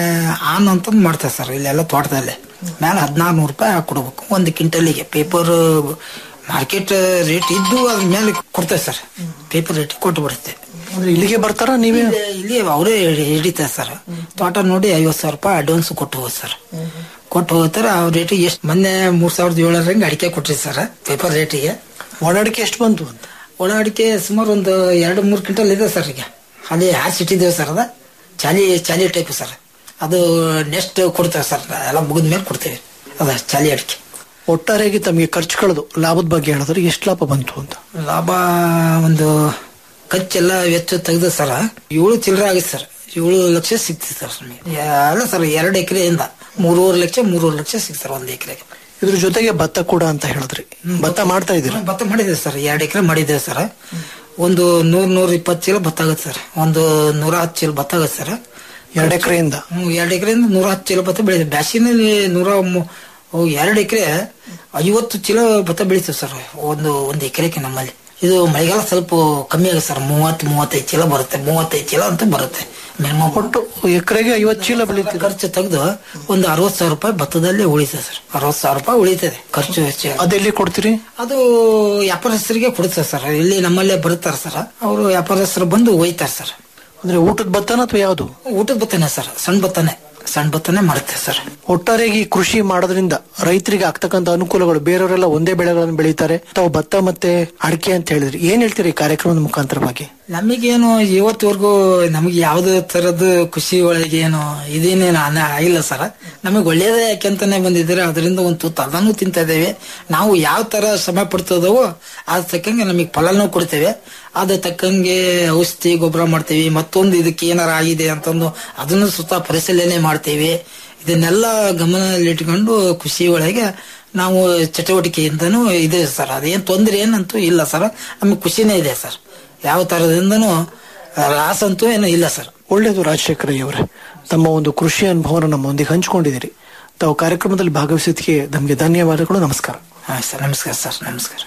ಆನ್ ಅಂತ ಮಾಡ್ತೇವೆ ಸರ್ ಇಲ್ಲೆಲ್ಲ ತೋಟದಲ್ಲಿ ಮೇಲೆ ಹದಿನಾರು ನೂರು ರೂಪಾಯಿ ಹಾಕಿ ಕೊಡ್ಬೇಕು ಒಂದು ಕ್ವಿಂಟಲಿಗೆ ಪೇಪರ್ ಮಾರ್ಕೆಟ್ ರೇಟ್ ಇದ್ದು ಅದ್ರ ಮೇಲೆ ಕೊಡ್ತೇವೆ ಸರ್ ಪೇಪರ್ ರೇಟ್ ಕೊಟ್ಟು ಬಿಡುತ್ತೆ ಅಂದ್ರೆ ಇಲ್ಲಿಗೆ ಬರ್ತಾರ ನೀವೇ ಇಲ್ಲಿ- ಇಲ್ಲಿ ಅವರೇ ಹಿಡಿತಾರೆ ಸರ್ ತೋಟ ನೋಡಿ ಐವತ್ತು ಸಾವಿರ ರೂಪಾಯಿ ಅಡ್ವಾನ್ಸ್ ಕೊಟ್ಟು ಹೋದ್ ಸರ್ ಕೊಟ್ಟು ಹೋಗ್ತಾರೆ ಅವ್ರ ರೇಟಿಗೆ ಎಷ್ಟು ಮೊನ್ನೆ ಮೂರ್ ಸಾವಿರದ ಏಳರಂಗೆ ಅಡಿಕೆ ಕೊಟ್ರಿ ಸರ್ ಪೇಪರ್ ರೇಟಿಗೆ ಒಣ ಅಡಿಕೆ ಎಷ್ಟು ಬಂತು ಅಂತ ಒಣ ಅಡಿಕೆ ಸುಮಾರು ಒಂದು ಎರಡು ಮೂರು ಕ್ವಿಂಟಲ್ ಇದೆ ಸರ್ ಈಗ ಅಲ್ಲಿ ಹಾಸಿ ಇಟ್ಟಿದ್ದೇವೆ ಸರ್ ಅದ ಚಾಲಿ ಚಾಲಿ ಟೈಪ್ ಸರ್ ಅದು ನೆಕ್ಸ್ಟ್ ಕೊಡ್ತೇವೆ ಸರ್ ಎಲ್ಲ ಮುಗಿದ ಮೇಲೆ ಕೊಡ್ತೇವೆ ಅದ ಚಾಲಿ ಅಡಿಕೆ ಒಟ್ಟಾರೆಯಾಗಿ ತಮಗೆ ಖರ್ಚು ಕಳೆದು ಲಾಭದ ಬಗ್ಗೆ ಹೇಳಿದ್ರೆ ಎಷ್ಟು ಲಾಭ ಬಂತು ಅಂತ ಲಾಭ ಒಂದು ಖರ್ಚೆಲ್ಲ ವೆಚ್ಚ ತೆಗೆದ ಸರ ಏಳು ಚಿಲ್ಲರೆ ಆಗಿತ್ತು ಸರ್ ಏಳು ಲಕ್ಷ ಸಿಕ್ತಿತ್ತು ಸರ್ ನಮಗೆ ಅಲ್ಲ ಸರ್ ಎರಡು ಎಕರೆಯಿಂದ ಮೂರುವರೆ ಲಕ್ಷ ಮೂರುವರೆ ಲಕ್ಷ ಸಿಕ್ತು ಸರ್ ಒಂದು ಎಕರೆಗೆ ಇದ್ರ ಜೊತೆಗೆ ಭತ್ತ ಕೂಡ ಅಂತ ಹೇಳಿದ್ರಿ ಭತ್ತ ಮಾಡ್ತಾ ಇದ್ದೀರಾ ಭತ್ತ ಮಾಡಿದ್ದೇವೆ ಸರ್ ಎರಡು ಎಕರೆ ಮಾಡಿದ್ದೇವೆ ಸರ್ ಒಂದು ನೂರ್ ನೂರ ಇಪ್ಪತ್ತು ಚೀಲ ಭತ್ತ ಆಗುತ್ತೆ ಸರ್ ಒಂದು ನೂರ ಹತ್ತು ಚೀಲ ಭತ್ತ ಆಗುತ್ತೆ ಸರ್ ಎರಡು ಎಕರೆಯಿಂದ ಹ್ಮ್, ಎರಡು ಎಕರೆಯಿಂದ ನೂರ ಹತ್ತು ಚೀಲ ಭತ್ತ ಬೆಳೆದ ಬ್ಯಾಸಿನಲ್ಲಿ ನೂರ ಮು- ಓ, ಎರಡು ಎಕರೆ ಐವತ್ತು ಚೀಲ ಭತ್ತ ಬೆಳಿತೀವಿ ಸರ್ ಒಂದು ಒಂದು ಎಕರೆಗೆ ನಮ್ಮಲ್ಲಿ ಇದು ಮಳೆಗಾಲ ಸ್ವಲ್ಪ ಕಮ್ಮಿ ಆಗುತ್ತೆ ಸರ್ ಮೂವತ್ತು ಮೂವತ್ತೈದು ಚೀಲ ಬರುತ್ತೆ ಮೂವತ್ತೈದು ಚೀಲ ಅಂತೂ ಬರುತ್ತೆ ಮಿನಿಮಮ್ ಒಟ್ಟು ಎಕರೆಗೆ ಐವತ್ತು ಚೀಲ ಬೆಳೀತೀವಿ ಖರ್ಚು ತೆಗೆದು ಒಂದು ಅರವತ್ತು ಸಾವಿರ ರೂಪಾಯಿ ಭತ್ತದಲ್ಲಿ ಉಳಿತದೆ ಸರ್ ಅರವತ್ತು ಸಾವಿರ ರೂಪಾಯಿ ಉಳಿತದೆ ಖರ್ಚು ವೆಚ್ಚ ಅದೆಲ್ಲಿ ಕೊಡ್ತೀರಿ ಅದು ವ್ಯಾಪಾರಸ್ಥರಿಗೆ ಕೊಡುತ್ತೆ ಸರ್ ಇಲ್ಲಿ ನಮ್ಮಲ್ಲೇ ಬರುತ್ತಾರೆ ಸರ್ ಅವರು ವ್ಯಾಪಾರಸ್ಥರು ಬಂದು ಒಯ್ತಾರೆ ಸರ್ ಅಂದ್ರೆ ಊಟದ ಭತ್ತನ ಅಥವಾ ಯಾವುದು ಊಟದ ಭತ್ತನೇ ಸರ್ ಸಣ್ಣ ಭತ್ತನೇ ಸಣ್ಣ ಭತ್ತನೇ ಮಾಡುತ್ತೆ ಸರ್ ಒಟ್ಟಾರೆಯಾಗಿ ಈ ಕೃಷಿ ಮಾಡೋದ್ರಿಂದ ರೈತರಿಗೆ ಆಗ್ತಕ್ಕಂತ ಅನುಕೂಲಗಳು ಬೇರೆಯವರೆಲ್ಲ ಒಂದೇ ಬೆಳೆಗಳನ್ನು ಬೆಳೀತಾರೆ ತಾವು ಭತ್ತ ಮತ್ತೆ ಅಡಿಕೆ ಅಂತ ಹೇಳಿದ್ರಿ ಏನ್ ಹೇಳ್ತೀರಿ ಈ ಕಾರ್ಯಕ್ರಮದ ಮುಖಾಂತರವಾಗಿ ನಮಗೇನು ಇವತ್ತುವರೆಗೂ ನಮಗೆ ಯಾವುದೇ ತರದ್ದು ಖುಷಿ ಒಳಗೆ ಏನು ಇದೇನೇನು ಅನ ಆಗಿಲ್ಲ ಸರ್ ನಮಗೆ ಒಳ್ಳೇದೇ ಯಾಕೆಂತಾನೆ ಬಂದಿದ್ದಾರೆ ಅದರಿಂದ ಒಂದು ತುತ್ತು ಅದನ್ನು ತಿಂತಾ ಇದ್ದೇವೆ ನಾವು ಯಾವ ತರ ಶ್ರಮ ಪಡ್ತದವೋ ಅದ್ ತಕ್ಕಂಗೆ ನಮಗೆ ಫಲನೂ ಕೊಡ್ತೇವೆ ಅದ ತಕ್ಕಂಗೆ ಔಷಧಿ ಗೊಬ್ಬರ ಮಾಡ್ತೇವೆ ಮತ್ತೊಂದು ಇದಕ್ಕೆ ಏನಾರ ಆಗಿದೆ ಅಂತಂದು ಅದನ್ನು ಸುತ್ತ ಪರಿಶೀಲನೆ ಮಾಡ್ತೇವೆ ಇದನ್ನೆಲ್ಲ ಗಮನದಲ್ಲಿಟ್ಕೊಂಡು ಖುಷಿ ಒಳಗೆ ನಾವು ಚಟುವಟಿಕೆಯಿಂದನೂ ಇದೆ ಸರ್ ಅದೇನ್ ತೊಂದರೆ ಏನಂತೂ ಇಲ್ಲ ಸರ್ ನಮಗೆ ಖುಷಿನೇ ಇದೆ ಸರ್ ಯಾವ ತರದಿಂದನೂ ಲಾಸ್ ಅಂತೂ ಏನು ಇಲ್ಲ ಸರ್ ಒಳ್ಳೇದು ರಾಜಶೇಖರ ಅವರೇ ತಮ್ಮ ಒಂದು ಕೃಷಿ ಅನುಭವನ ನಮ್ಮೊಂದಿಗೆ ಹಂಚಿಕೊಂಡಿದ್ದೀರಿ ತಾವು ಕಾರ್ಯಕ್ರಮದಲ್ಲಿ ಭಾಗವಹಿಸಿದ್ದಕ್ಕೆ ನಮಗೆ ಧನ್ಯವಾದಗಳು ನಮಸ್ಕಾರ ಹಾ ಸರ್ ನಮಸ್ಕಾರ ಸರ್ ನಮಸ್ಕಾರ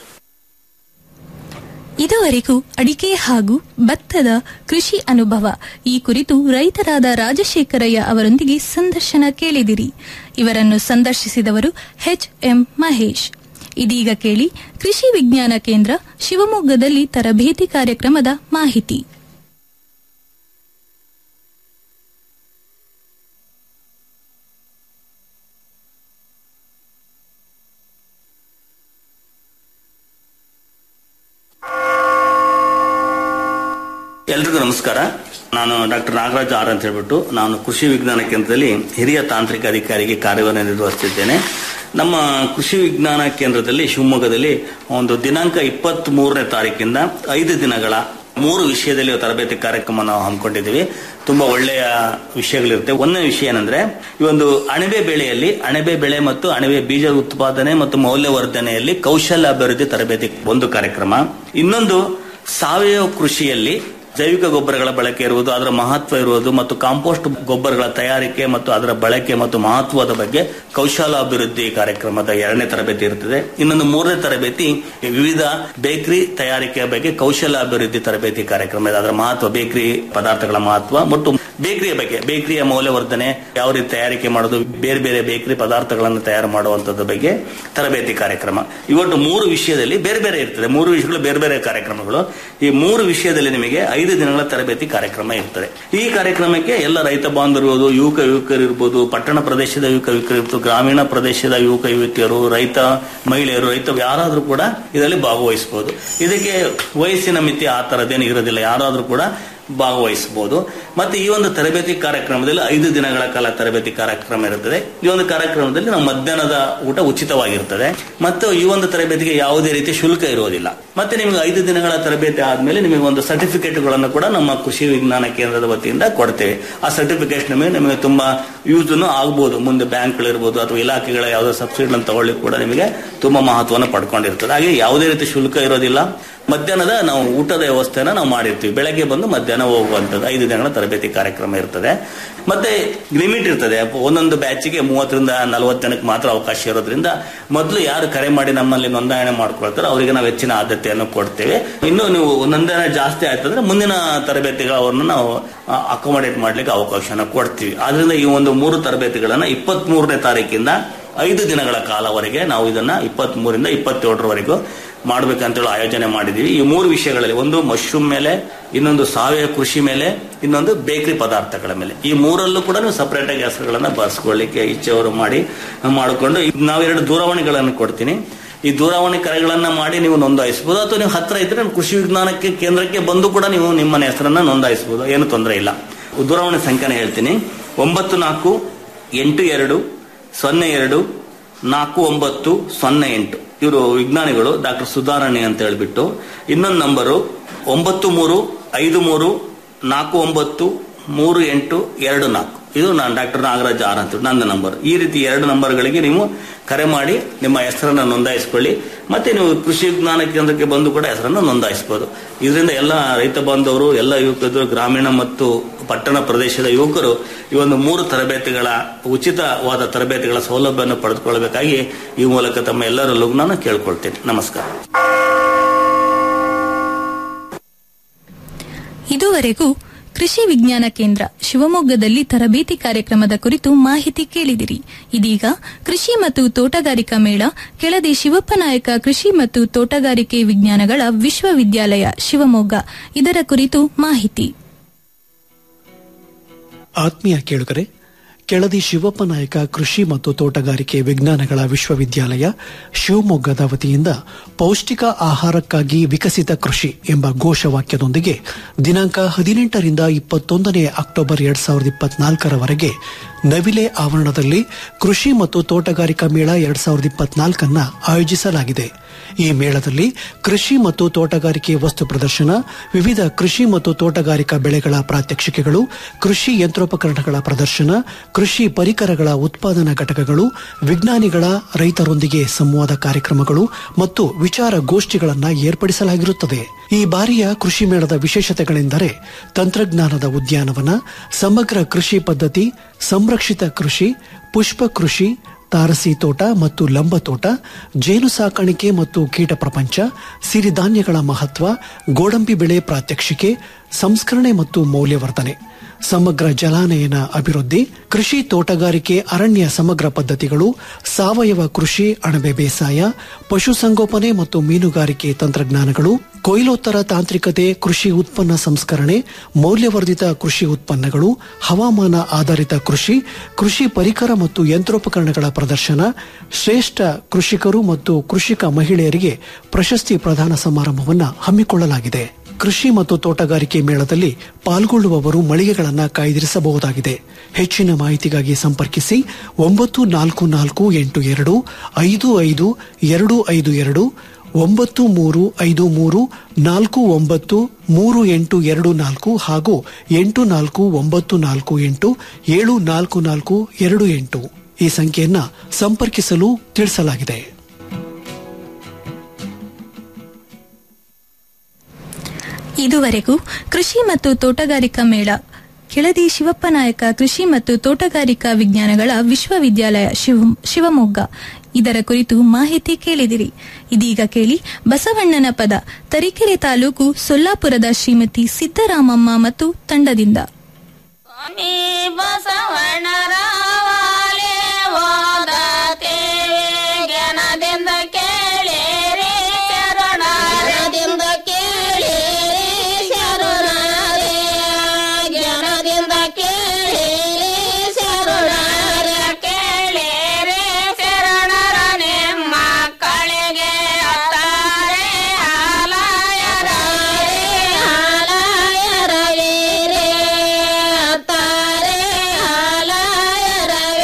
ಇದುವರೆಗೂ ಅಡಿಕೆ ಹಾಗೂ ಭತ್ತದ ಕೃಷಿ ಅನುಭವ ಈ ಕುರಿತು ರೈತರಾದ ರಾಜಶೇಖರಯ್ಯ ಅವರೊಂದಿಗೆ ಸಂದರ್ಶನ ಕೇಳಿದಿರಿ ಇವರನ್ನು ಸಂದರ್ಶಿಸಿದವರು ಎಚ್ ಎಂ ಮಹೇಶ್ ಇದೀಗ ಕೇಳಿ ಕೃಷಿ ವಿಜ್ಞಾನ ಕೇಂದ್ರ ಶಿವಮೊಗ್ಗದಲ್ಲಿ ತರಬೇತಿ ಕಾರ್ಯಕ್ರಮದ ಮಾಹಿತಿ ಎಲ್ರಿಗೂ ನಮಸ್ಕಾರ ನಾನು ಡಾಕ್ಟರ್ ನಾಗರಾಜ್ ಆರ್ ಅಂತ ಹೇಳ್ಬಿಟ್ಟು ನಾನು ಕೃಷಿ ವಿಜ್ಞಾನ ಕೇಂದ್ರದಲ್ಲಿ ಹಿರಿಯ ತಾಂತ್ರಿಕ ಅಧಿಕಾರಿಗೆ ಕಾರ್ಯವನ್ನು ನಿರ್ವಹಿಸುತ್ತಿದ್ದೇನೆ ನಮ್ಮ ಕೃಷಿ ವಿಜ್ಞಾನ ಕೇಂದ್ರದಲ್ಲಿ ಶಿವಮೊಗ್ಗದಲ್ಲಿ ಒಂದು ದಿನಾಂಕ ಇಪ್ಪತ್ತ್ ಮೂರನೇ ತಾರೀಕಿಂದ ಐದು ದಿನಗಳ ಮೂರು ವಿಷಯದಲ್ಲಿ ತರಬೇತಿ ಕಾರ್ಯಕ್ರಮ ನಾವು ಹಮ್ಮಿಕೊಂಡಿದ್ದೀವಿ ತುಂಬಾ ಒಳ್ಳೆಯ ವಿಷಯಗಳಿರುತ್ತೆ ಒಂದನೇ ವಿಷಯ ಏನಂದ್ರೆ ಈ ಒಂದು ಅಣಬೆ ಬೆಳೆಯಲ್ಲಿ ಅಣಬೆ ಬೆಳೆ ಮತ್ತು ಅಣಬೆ ಬೀಜ ಉತ್ಪಾದನೆ ಮತ್ತು ಮೌಲ್ಯವರ್ಧನೆಯಲ್ಲಿ ಕೌಶಲ್ಯ ಅಭಿವೃದ್ಧಿ ತರಬೇತಿ ಒಂದು ಕಾರ್ಯಕ್ರಮ ಇನ್ನೊಂದು ಸಾವಯವ ಕೃಷಿಯಲ್ಲಿ ಜೈವಿಕ ಗೊಬ್ಬರಗಳ ಬಳಕೆ ಇರುವುದು ಅದರ ಮಹತ್ವ ಇರುವುದು ಮತ್ತು ಕಾಂಪೋಸ್ಟ್ ಗೊಬ್ಬರಗಳ ತಯಾರಿಕೆ ಮತ್ತು ಅದರ ಬಳಕೆ ಮತ್ತು ಮಹತ್ವದ ಬಗ್ಗೆ ಕೌಶಲ ಅಭಿವೃದ್ಧಿ ಕಾರ್ಯಕ್ರಮದ ಎರಡನೇ ತರಬೇತಿ ಇರುತ್ತದೆ ಇನ್ನೊಂದು ಮೂರನೇ ತರಬೇತಿ ವಿವಿಧ ಬೇಕರಿ ತಯಾರಿಕೆಯ ಬಗ್ಗೆ ಕೌಶಲ ಅಭಿವೃದ್ಧಿ ತರಬೇತಿ ಕಾರ್ಯಕ್ರಮ ಇದೆ ಅದರ ಮಹತ್ವ ಬೇಕರಿ ಪದಾರ್ಥಗಳ ಮಹತ್ವ ಮತ್ತು ಬೇಕರಿಯ ಬಗ್ಗೆ ಬೇಕರಿಯ ಮೌಲ್ಯವರ್ಧನೆ ಯಾವ ರೀತಿ ತಯಾರಿಕೆ ಮಾಡೋದು ಬೇರೆ ಬೇರೆ ಬೇಕರಿ ಪದಾರ್ಥಗಳನ್ನು ತಯಾರು ಮಾಡುವಂತದ್ರ ಬಗ್ಗೆ ತರಬೇತಿ ಕಾರ್ಯಕ್ರಮ ಇವತ್ತು ಮೂರು ವಿಷಯದಲ್ಲಿ ಬೇರೆ ಬೇರೆ ಇರ್ತದೆ ಮೂರು ವಿಷಯಗಳು ಬೇರೆ ಬೇರೆ ಕಾರ್ಯಕ್ರಮಗಳು ಈ ಮೂರು ವಿಷಯದಲ್ಲಿ ನಿಮಗೆ ಐದು ದಿನಗಳ ತರಬೇತಿ ಕಾರ್ಯಕ್ರಮ ಇರ್ತದೆ ಈ ಕಾರ್ಯಕ್ರಮಕ್ಕೆ ಎಲ್ಲ ರೈತ ಬಾಂಧವರು ಯುವಕ ಯುವಕರು ಇರ್ಬೋದು ಪಟ್ಟಣ ಪ್ರದೇಶದ ಯುವಕ ಯುವಕರು ಇರ್ಬೋದು ಗ್ರಾಮೀಣ ಪ್ರದೇಶದ ಯುವಕ ಯುವತಿಯರು ರೈತ ಮಹಿಳೆಯರು ರೈತ ಯಾರಾದ್ರೂ ಕೂಡ ಇದರಲ್ಲಿ ಭಾಗವಹಿಸಬಹುದು ಇದಕ್ಕೆ ವಯಸ್ಸಿನ ಮಿತಿ ಆ ತರದೇನು ಇರೋದಿಲ್ಲ ಯಾರಾದ್ರೂ ಕೂಡ ಭಾಗವಹಿಸಬಹುದು ಮತ್ತೆ ಈ ಒಂದು ತರಬೇತಿ ಕಾರ್ಯಕ್ರಮದಲ್ಲಿ ಐದು ದಿನಗಳ ಕಾಲ ತರಬೇತಿ ಕಾರ್ಯಕ್ರಮ ಇರುತ್ತದೆ ಈ ಒಂದು ಕಾರ್ಯಕ್ರಮದಲ್ಲಿ ನಾವು ಮಧ್ಯಾಹ್ನದ ಊಟ ಉಚಿತವಾಗಿರುತ್ತದೆ ಮತ್ತು ಈ ಒಂದು ತರಬೇತಿಗೆ ಯಾವುದೇ ರೀತಿ ಶುಲ್ಕ ಇರುವುದಿಲ್ಲ ಮತ್ತೆ ನಿಮಗೆ ಐದು ದಿನಗಳ ತರಬೇತಿ ಆದ್ಮೇಲೆ ನಿಮಗೆ ಒಂದು ಸರ್ಟಿಫಿಕೇಟ್ಗಳನ್ನು ಕೂಡ ನಮ್ಮ ಕೃಷಿ ವಿಜ್ಞಾನ ಕೇಂದ್ರದ ವತಿಯಿಂದ ಕೊಡ್ತೇವೆ ಆ ಸರ್ಟಿಫಿಕೇಟ್ ನಿಮಗೆ ನಿಮಗೆ ತುಂಬಾ ಯೂಸ್ ಆಗ್ಬಹುದು ಮುಂದೆ ಬ್ಯಾಂಕ್ಗಳಿರ್ಬೋದು ಅಥವಾ ಇಲಾಖೆಗಳ ಯಾವುದೋ ಸಬ್ಸಿಡಿಗಳನ್ನು ತಗೊಳ್ಳಿ ಕೂಡ ನಿಮಗೆ ತುಂಬಾ ಮಹತ್ವವನ್ನು ಪಡ್ಕೊಂಡಿರ್ತದೆ ಹಾಗೆ ಯಾವುದೇ ರೀತಿ ಶುಲ್ಕ ಇರೋದಿಲ್ಲ ಮಧ್ಯಾಹ್ನದ ನಾವು ಊಟದ ವ್ಯವಸ್ಥೆನ ನಾವು ಮಾಡಿರ್ತೀವಿ ಬೆಳಗ್ಗೆ ಬಂದು ಮಧ್ಯಾಹ್ನ ಹೋಗುವಂಥದ್ದು ಐದು ದಿನಗಳ ತರಬೇತಿ ಕಾರ್ಯಕ್ರಮ ಇರ್ತದೆ ಮತ್ತೆ ಲಿಮಿಟ್ ಇರ್ತದೆ ಒಂದೊಂದು ಬ್ಯಾಚಿಗೆ ಮೂವತ್ತರಿಂದ ನಲವತ್ತು ಜನಕ್ಕೆ ಮಾತ್ರ ಅವಕಾಶ ಇರೋದ್ರಿಂದ ಮೊದಲು ಯಾರು ಕರೆ ಮಾಡಿ ನಮ್ಮಲ್ಲಿ ನೋಂದಣಿ ಮಾಡ್ಕೊಳ್ತಾರೋ ಅವರಿಗೆ ನಾವು ಹೆಚ್ಚಿನ ಆದ್ಯತೆಯನ್ನು ಕೊಡ್ತೇವೆ ಇನ್ನು ನೀವು ನೋಂದಣಿ ಜಾಸ್ತಿ ಆಯ್ತಂದ್ರೆ ಮುಂದಿನ ತರಬೇತಿಗಳವರನ್ನು ನಾವು ಅಕೊಮಡೇಟ್ ಮಾಡ್ಲಿಕ್ಕೆ ಅವಕಾಶನ ಕೊಡ್ತೀವಿ ಆದ್ರಿಂದ ಈ ಒಂದು ಮೂರು ತರಬೇತಿಗಳನ್ನ ಇಪ್ಪತ್ತ್ ಮೂರನೇ ತಾರೀಕಿಂದ ಐದು ದಿನಗಳ ಕಾಲವರೆಗೆ ನಾವು ಇದನ್ನ ಇಪ್ಪತ್ತ್ ಮೂರಿಂದ ಇಪ್ಪತ್ತೇಳರವರೆಗೂ ಮಾಡ್ಬೇಕಂತೇಳಿ ಆಯೋಜನೆ ಮಾಡಿದೀವಿ ಈ ಮೂರು ವಿಷಯಗಳಲ್ಲಿ ಒಂದು ಮಶ್ರೂಮ್ ಮೇಲೆ ಇನ್ನೊಂದು ಸಾವಯವ ಕೃಷಿ ಮೇಲೆ ಇನ್ನೊಂದು ಬೇಕರಿ ಪದಾರ್ಥಗಳ ಮೇಲೆ ಈ ಮೂರಲ್ಲೂ ಕೂಡ ನೀವು ಸಪರೇಟ್ ಆಗಿ ಹೆಸರುಗಳನ್ನ ಬರ್ಸ್ಕೊಳ್ಳಿಕ್ಕೆ ಇಚ್ಛೆಯವರು ಮಾಡಿ ಮಾಡಿಕೊಂಡು ನಾವೆರಡು ದೂರವಾಣಿಗಳನ್ನು ಕೊಡ್ತೀನಿ ಈ ದೂರವಾಣಿ ಕರೆಗಳನ್ನ ಮಾಡಿ ನೀವು ನೋಂದಾಯಿಸಬಹುದು ಅಥವಾ ನೀವು ಹತ್ರ ಇದ್ರೆ ನಮ್ಮ ಕೃಷಿ ವಿಜ್ಞಾನಕ್ಕೆ ಕೇಂದ್ರಕ್ಕೆ ಬಂದು ಕೂಡ ನೀವು ನಿಮ್ಮ ಹೆಸರನ್ನ ನೋಂದಾಯಿಸಬಹುದು ಏನು ತೊಂದರೆ ಇಲ್ಲ ದೂರವಾಣಿ ಸಂಖ್ಯೆನ ಹೇಳ್ತೀನಿ ಒಂಬತ್ತು ನಾಲ್ಕು ಎಂಟು ಎರಡು ಸೊನ್ನೆ ಎರಡು ನಾಲ್ಕು ಒಂಬತ್ತು ಸೊನ್ನೆ ಎಂಟು ಇವರು ವಿಜ್ಞಾನಿಗಳು ಡಾಕ್ಟರ್ ಸುಧಾರಣಿ ಅಂತ ಹೇಳ್ಬಿಟ್ಟು ಇನ್ನೊಂದು ನಂಬರು ಒಂಬತ್ತು ಮೂರು ಐದು ಮೂರು ನಾಲ್ಕು ಒಂಬತ್ತು ಮೂರು ಎಂಟು ಎರಡು ನಾಲ್ಕು ಇದು ನಾನು ಡಾಕ್ಟರ್ ನಾಗರಾಜ್ ಆರ್ ಅಂತ ನನ್ನ ನಂಬರ್ ಈ ರೀತಿ ಎರಡು ನಂಬರ್ಗಳಿಗೆ ನೀವು ಕರೆ ಮಾಡಿ ನಿಮ್ಮ ಹೆಸರನ್ನು ನೋಂದಾಯಿಸಿಕೊಳ್ಳಿ ಮತ್ತೆ ನೀವು ಕೃಷಿ ವಿಜ್ಞಾನ ಕೇಂದ್ರಕ್ಕೆ ಬಂದು ಕೂಡ ಹೆಸರನ್ನು ನೋಂದಾಯಿಸಬಹುದು ಇದರಿಂದ ಎಲ್ಲ ರೈತ ಬಾಂಧವರು ಎಲ್ಲ ಯುವಕರು ಗ್ರಾಮೀಣ ಮತ್ತು ಪಟ್ಟಣ ಪ್ರದೇಶದ ಯುವಕರು ಈ ಒಂದು ಮೂರು ತರಬೇತಿಗಳ ಉಚಿತವಾದ ತರಬೇತಿಗಳ ಸೌಲಭ್ಯವನ್ನು ಪಡೆದುಕೊಳ್ಳಬೇಕಾಗಿ ಈ ಮೂಲಕ ತಮ್ಮ ಎಲ್ಲರಲ್ಲೂ ನಾನು ಕೇಳ್ಕೊಳ್ತೇನೆ ನಮಸ್ಕಾರ ಇದುವರೆಗೂ ಕೃಷಿ ವಿಜ್ಞಾನ ಕೇಂದ್ರ ಶಿವಮೊಗ್ಗದಲ್ಲಿ ತರಬೇತಿ ಕಾರ್ಯಕ್ರಮದ ಕುರಿತು ಮಾಹಿತಿ ಕೇಳಿದಿರಿ ಇದೀಗ ಕೃಷಿ ಮತ್ತು ತೋಟಗಾರಿಕಾ ಮೇಳ ಕೆಳದಿ ಶಿವಪ್ಪ ನಾಯಕ ಕೃಷಿ ಮತ್ತು ತೋಟಗಾರಿಕೆ ವಿಜ್ಞಾನಗಳ ವಿಶ್ವವಿದ್ಯಾಲಯ ಶಿವಮೊಗ್ಗ ಇದರ ಕುರಿತು ಮಾಹಿತಿ ಆತ್ಮೀಯ ಕೇಳುಗರೆ ಕೆಳದಿ ಶಿವಪ್ಪ ನಾಯಕ ಕೃಷಿ ಮತ್ತು ತೋಟಗಾರಿಕೆ ವಿಜ್ಞಾನಗಳ ವಿಶ್ವವಿದ್ಯಾಲಯ ಶಿವಮೊಗ್ಗದ ವತಿಯಿಂದ ಪೌಷ್ಟಿಕ ಆಹಾರಕ್ಕಾಗಿ ವಿಕಸಿತ ಕೃಷಿ ಎಂಬ ಘೋಷವಾಕ್ಯದೊಂದಿಗೆ ದಿನಾಂಕ ಹದಿನೆಂಟರಿಂದ ಇಪ್ಪತ್ತೊಂದನೇ ಅಕ್ಟೋಬರ್ ಎರಡ್ ಸಾವಿರದ ಇಪ್ಪತ್ನಾಲ್ಕರವರೆಗೆ ನವಿಲೆ ಆವರಣದಲ್ಲಿ ಕೃಷಿ ಮತ್ತು ತೋಟಗಾರಿಕಾ ಮೇಳ ಎರಡ್ ಸಾವಿರದ ಇಪ್ಪತ್ನಾಲ್ಕನ್ನ ಆಯೋಜಿಸಲಾಗಿದೆ ಈ ಮೇಳದಲ್ಲಿ ಕೃಷಿ ಮತ್ತು ತೋಟಗಾರಿಕೆ ವಸ್ತು ಪ್ರದರ್ಶನ ವಿವಿಧ ಕೃಷಿ ಮತ್ತು ತೋಟಗಾರಿಕಾ ಬೆಳೆಗಳ ಪ್ರಾತ್ಯಕ್ಷಿಕೆಗಳು ಕೃಷಿ ಯಂತ್ರೋಪಕರಣಗಳ ಪ್ರದರ್ಶನ ಕೃಷಿ ಪರಿಕರಗಳ ಉತ್ಪಾದನಾ ಘಟಕಗಳು ವಿಜ್ಞಾನಿಗಳ ರೈತರೊಂದಿಗೆ ಸಂವಾದ ಕಾರ್ಯಕ್ರಮಗಳು ಮತ್ತು ವಿಚಾರ ಗೋಷ್ಠಿಗಳನ್ನು ಏರ್ಪಡಿಸಲಾಗಿರುತ್ತದೆ ಈ ಬಾರಿಯ ಕೃಷಿ ಮೇಳದ ವಿಶೇಷತೆಗಳೆಂದರೆ ತಂತ್ರಜ್ಞಾನದ ಉದ್ಯಾನವನ ಸಮಗ್ರ ಕೃಷಿ ಪದ್ಧತಿ ಸಂರಕ್ಷಿತ ಕೃಷಿ ಪುಷ್ಪ ಕೃಷಿ ತಾರಸಿ ತೋಟ ಮತ್ತು ಲಂಬ ತೋಟ ಜೇನು ಸಾಕಾಣಿಕೆ ಮತ್ತು ಕೀಟ ಪ್ರಪಂಚ ಸಿರಿಧಾನ್ಯಗಳ ಮಹತ್ವ ಗೋಡಂಬಿ ಬೆಳೆ ಪ್ರಾತ್ಯಕ್ಷಿಕೆ ಸಂಸ್ಕರಣೆ ಮತ್ತು ಮೌಲ್ಯವರ್ಧನೆ ಸಮಗ್ರ ಜಲಾನಯನ ಅಭಿವೃದ್ಧಿ ಕೃಷಿ ತೋಟಗಾರಿಕೆ ಅರಣ್ಯ ಸಮಗ್ರ ಪದ್ಧತಿಗಳು ಸಾವಯವ ಕೃಷಿ ಅಣಬೆ ಬೇಸಾಯ ಪಶುಸಂಗೋಪನೆ ಮತ್ತು ಮೀನುಗಾರಿಕೆ ತಂತ್ರಜ್ಞಾನಗಳು ಕೊಯ್ಲೋತ್ತರ ತಾಂತ್ರಿಕತೆ ಕೃಷಿ ಉತ್ಪನ್ನ ಸಂಸ್ಕರಣೆ ಮೌಲ್ಯವರ್ಧಿತ ಕೃಷಿ ಉತ್ಪನ್ನಗಳು ಹವಾಮಾನ ಆಧಾರಿತ ಕೃಷಿ ಕೃಷಿ ಪರಿಕರ ಮತ್ತು ಯಂತ್ರೋಪಕರಣಗಳ ಪ್ರದರ್ಶನ ಶ್ರೇಷ್ಠ ಕೃಷಿಕರು ಮತ್ತು ಕೃಷಿಕ ಮಹಿಳೆಯರಿಗೆ ಪ್ರಶಸ್ತಿ ಪ್ರದಾನ ಸಮಾರಂಭವನ್ನು ಹಮ್ಮಿಕೊಳ್ಳಲಾಗಿದೆ ಕೃಷಿ ಮತ್ತು ತೋಟಗಾರಿಕೆ ಮೇಳದಲ್ಲಿ ಪಾಲ್ಗೊಳ್ಳುವವರು ಮಳಿಗೆಗಳನ್ನು ಕಾಯ್ದಿರಿಸಬಹುದಾಗಿದೆ ಹೆಚ್ಚಿನ ಮಾಹಿತಿಗಾಗಿ ಸಂಪರ್ಕಿಸಿ ಒಂಬತ್ತು ನಾಲ್ಕು ನಾಲ್ಕು ಎಂಟು ಎರಡು ಐದು ಐದು ಎರಡು ಐದು ಎರಡು ಒಂಬತ್ತು ಮೂರು ಐದು ಮೂರು ನಾಲ್ಕು ಒಂಬತ್ತು ಮೂರು ಎಂಟು ಎರಡು ನಾಲ್ಕು ಹಾಗೂ ಎಂಟು ನಾಲ್ಕು ಒಂಬತ್ತು ನಾಲ್ಕು ಎಂಟು ಏಳು ನಾಲ್ಕು ನಾಲ್ಕು ಎರಡು ಎಂಟು ಈ ಸಂಖ್ಯೆಯನ್ನ ಸಂಪರ್ಕಿಸಲು ತಿಳಿಸಲಾಗಿದೆ ಇದುವರೆಗೂ ಕೃಷಿ ಮತ್ತು ತೋಟಗಾರಿಕಾ ಮೇಳ ಕೆಳದಿ ಶಿವಪ್ಪ ನಾಯಕ ಕೃಷಿ ಮತ್ತು ತೋಟಗಾರಿಕಾ ವಿಜ್ಞಾನಗಳ ವಿಶ್ವವಿದ್ಯಾಲಯ ಶಿವ- ಶಿವಮೊಗ್ಗ ಇದರ ಕುರಿತು ಮಾಹಿತಿ ಕೇಳಿದಿರಿ ಇದೀಗ ಕೇಳಿ ಬಸವಣ್ಣನ ಪದ ತರೀಕೆರೆ ತಾಲೂಕು ಸೊಲ್ಲಾಪುರದ ಶ್ರೀಮತಿ ಸಿದ್ದರಾಮಮ್ಮ ಮತ್ತು ತಂಡದಿಂದ ಬಸವಣ್ಣರ ವಾಲೆ ಓದತೇವೆ ಜ್ಞಾನದಿಂದ ಕೇಳಿರಿ ಶರಣದಿಂದ ಕೇಳಿರಿ ಶರಣರೇ ಜ್ಞಾನದಿಂದ ಕೇಳಿರಿ ಶರಣರ ಕೇಳಿರಿ ಶರಣರ ನಿಮ್ಮ ಮಕ್ಕಳಿಗೆ ಅತ್ತಾರೆ ಹಾಲಾಯರೇ ಹಾಲಾಯರವೀರೇ ಅತ್ತಾರೆ ಹಾಲಾಯರವೇ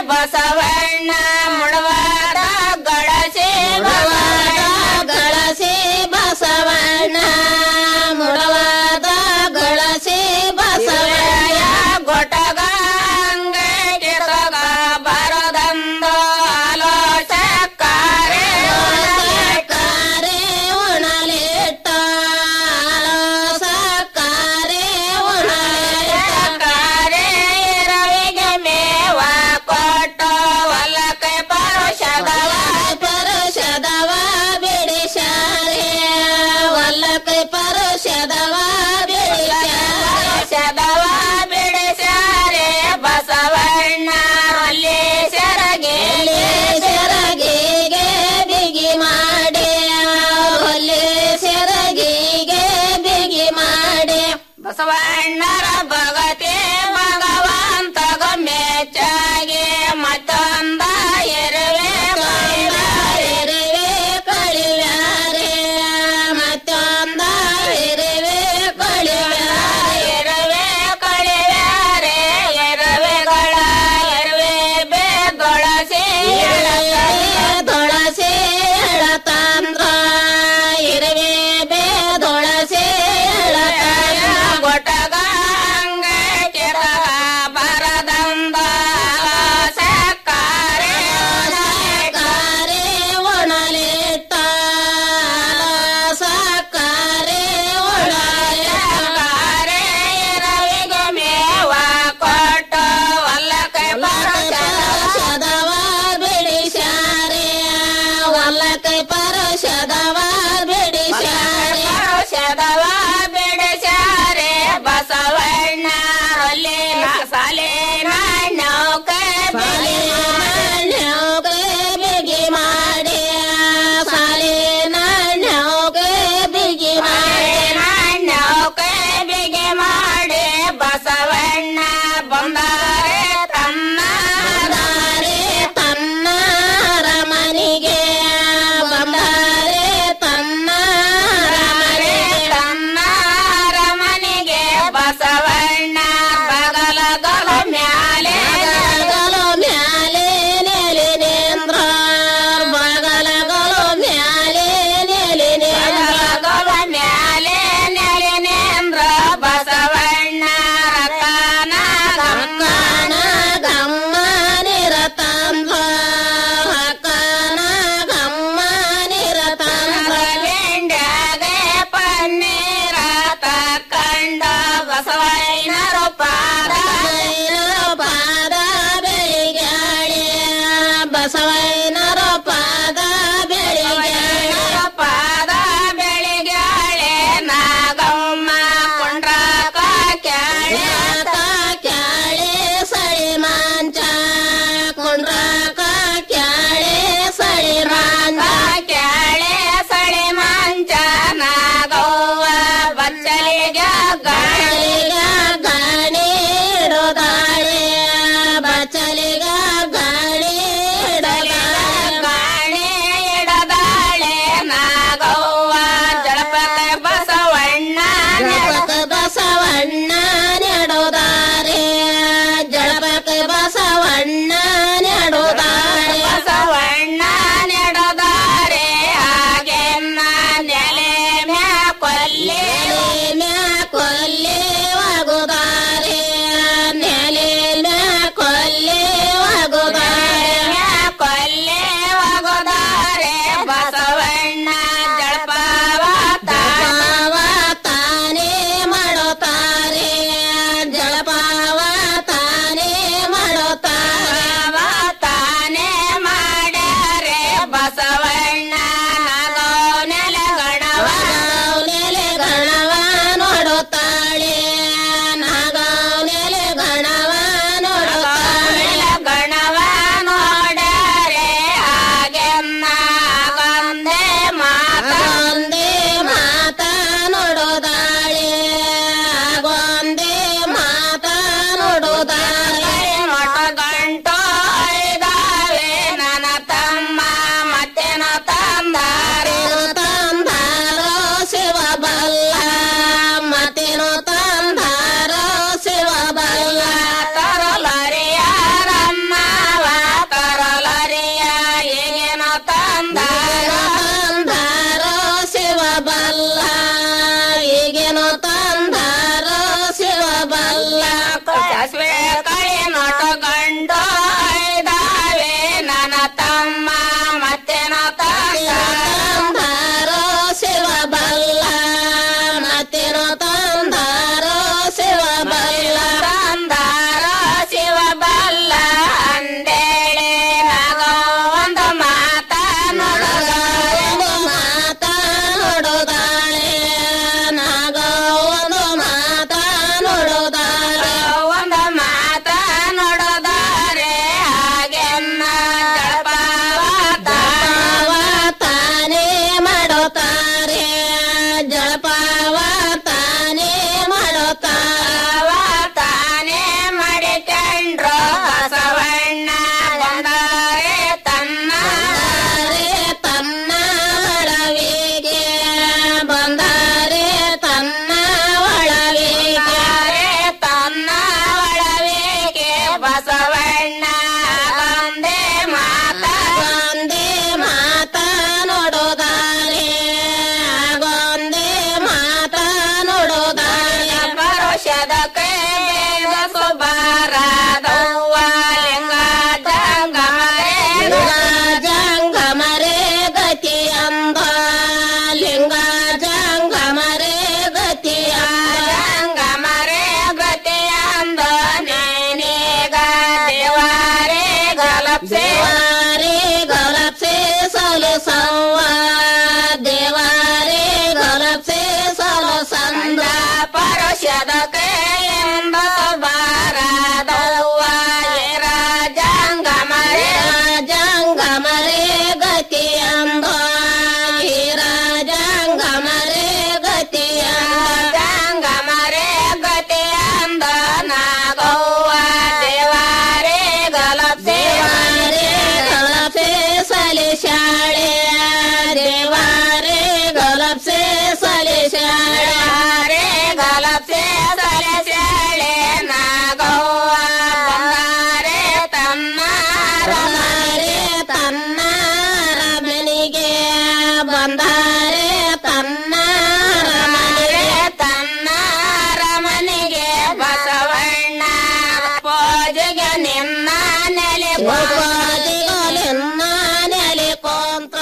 ಬಸವಣ್ಣ ಮುಳವಾದ ಗಳಸೆ ಮುಳವಾದ ಗಳಸೆ ಬಸವಣ್ಣ ಮುಳವಾದ ಗಳಸೆ ಬಸವಣ್ಣ ಗೊಟಗ ಅಂಗಡಿಗ ಬರದಂದು ಆಲೋಚಕಾರೆ ಕಾರೆ ಉಣಲಿಟ್ಟ ಆಲೋಚಕಾರೆ ಉಣಲಿಟ್ಟ ಕಾರೆ ರವಿಗೆ ಮೇವ ಕೊಟ್ಟು ಹೊಲಕ್ಕೆ ಪರುಷದವ ಪರುಷದವ ಬಿಡಿಸಾರೆ ಹೊಲಕ್ಕೆ ಪರುಷದವ ಬಿಡಿಸದವ ಬಿಡಿಸಾರೆ ಬಸವಣ್ಣ ಅಲ್ಲಿ ಸೆರಗೆ ಸೆರಗಿಗೆ ಬಿಗಿ ಮಾಡಿ ಅಲ್ಲಿ ಸೆರಗಿಗೆ ಬಿಗಿ ಮಾಡಿ ಬಸವಣ್ಣರ ಭಗತಿ ಭಗವಂತಗ ಮೆಚ್ಚಾಗಿ ಮತ್ತೊಂದ ಎರುವೆ ಎರುವೆ ಕಳಿವ್ಯಾರೆ ಮತ್ತೊಂದ ಎರುವೆ ಕಳಿವ್ಯಾರೆ ಎರುವೆ ಕಳಿವ್ಯಾರೆ ಎರುವೆಗಳ ಎರುವೆ ಬೇದೊಳಸಿ ದೊಳಸಿ ಎಳತಾಂದ್ರ ಎರುವೆ ಬೇದೊಳಸಿ ಎಳತಾಂದ್ರ ಗೊಟಗ ದೇವಾರಿ ಗಲಪ್ಸೆ ಸಲಸವ್ವ ದೇವಾರಿ ಗಲಪ್ಸೆ ಸಲಸಂದ ಪರಶದ ಕೈಯಿಂದ ಬಾರದವ್ವ ರಾಜಂಗಮರೆ ರಾಜಂಗಮರೆ ಗತಿಯಂದ ರಾಜಂಗಮರೆ ಗತಿಯ ಜಂಗಮರೆ ಗತಿಯಂದ ನಾಗವ್ವ ದೇವಾರೆ ಗಲಪ್ಸೆ ದೇವಾರೆ ಗಲಪ್ಸೆ ಸಲಿ ಶಾಳೆ ದೇವಾರೆ ಗಲಪ್ಸೆ ಸಲಿ ಶಾಳೆ ಗಲಪ್ಸೆ ಸಲಿ ಶಾಳೆ ನಾಗವ್ವ ಬಂಗಾರೆ ತನ್ನ ರಮಣೆ ತನ್ನ ರಮಣಿಗೆ ಬಂದಾರೆ ತನ್ನ ರಮಣಿಗೆ ತನ್ನ ರಮಣಿಗೆ ಬಸವಣ್ಣ ಪೂಜೆಗೆ ನಿನ್ನ ನೆಲೆ ಪೂಜೆಗೆ ನಿನ್ನ ನೆಲೆ ಕೊಂತ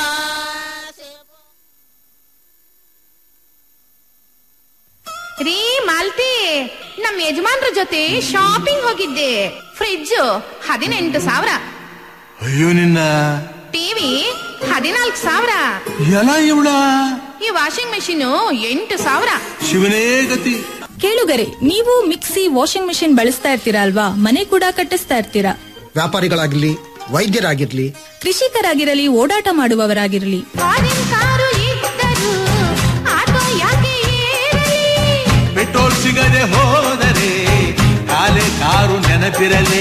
ರೀ ಮಾಲ್ತಿ ನಮ್ ಯಜಮಾನ್ರ ಜೊತೆ ಶಾಪಿಂಗ್ ಹೋಗಿದ್ದೆ ಫ್ರಿಡ್ಜ್ ಹದಿನೆಂಟು ಸಾವಿರ ಅಯ್ಯೋ ನಿನ್ನ ಟಿವಿ ಹದಿನಾಲ್ಕು ಸಾವಿರ ಎಲ್ಲ ಇವಳ ಈ ವಾಷಿಂಗ್ ಮೆಷಿನ್ ಎಂಟು ಸಾವಿರ ಶಿವನೇ ಗತಿ ಕೇಳುಗರೆ ನೀವು ಮಿಕ್ಸಿ ವಾಷಿಂಗ್ ಮೆಷಿನ್ ಬಳಸ್ತಾ ಇರ್ತೀರಾ ಅಲ್ವಾ ಮನೆ ಕೂಡ ಕಟ್ಟಿಸ್ತಾ ಇರ್ತೀರಾ ವ್ಯಾಪಾರಿಗಳಾಗಿರ್ಲಿ ವೈದ್ಯರಾಗಿರ್ಲಿ ಕೃಷಿಕರಾಗಿರಲಿ ಓಡಾಟ ಮಾಡುವವರಾಗಿರಲಿ ಫಾರಿನ್ ಕಾರು ಇದ್ದರು ಆಟೋ ಯಾಕೆ ಏರಲಿ ಪೆಟ್ರೋಲ್ ಸಿಗದೆ ಹೋದರೆ ಕಾಲೆ ಕಾರು ನೆನಪಿರಲಿ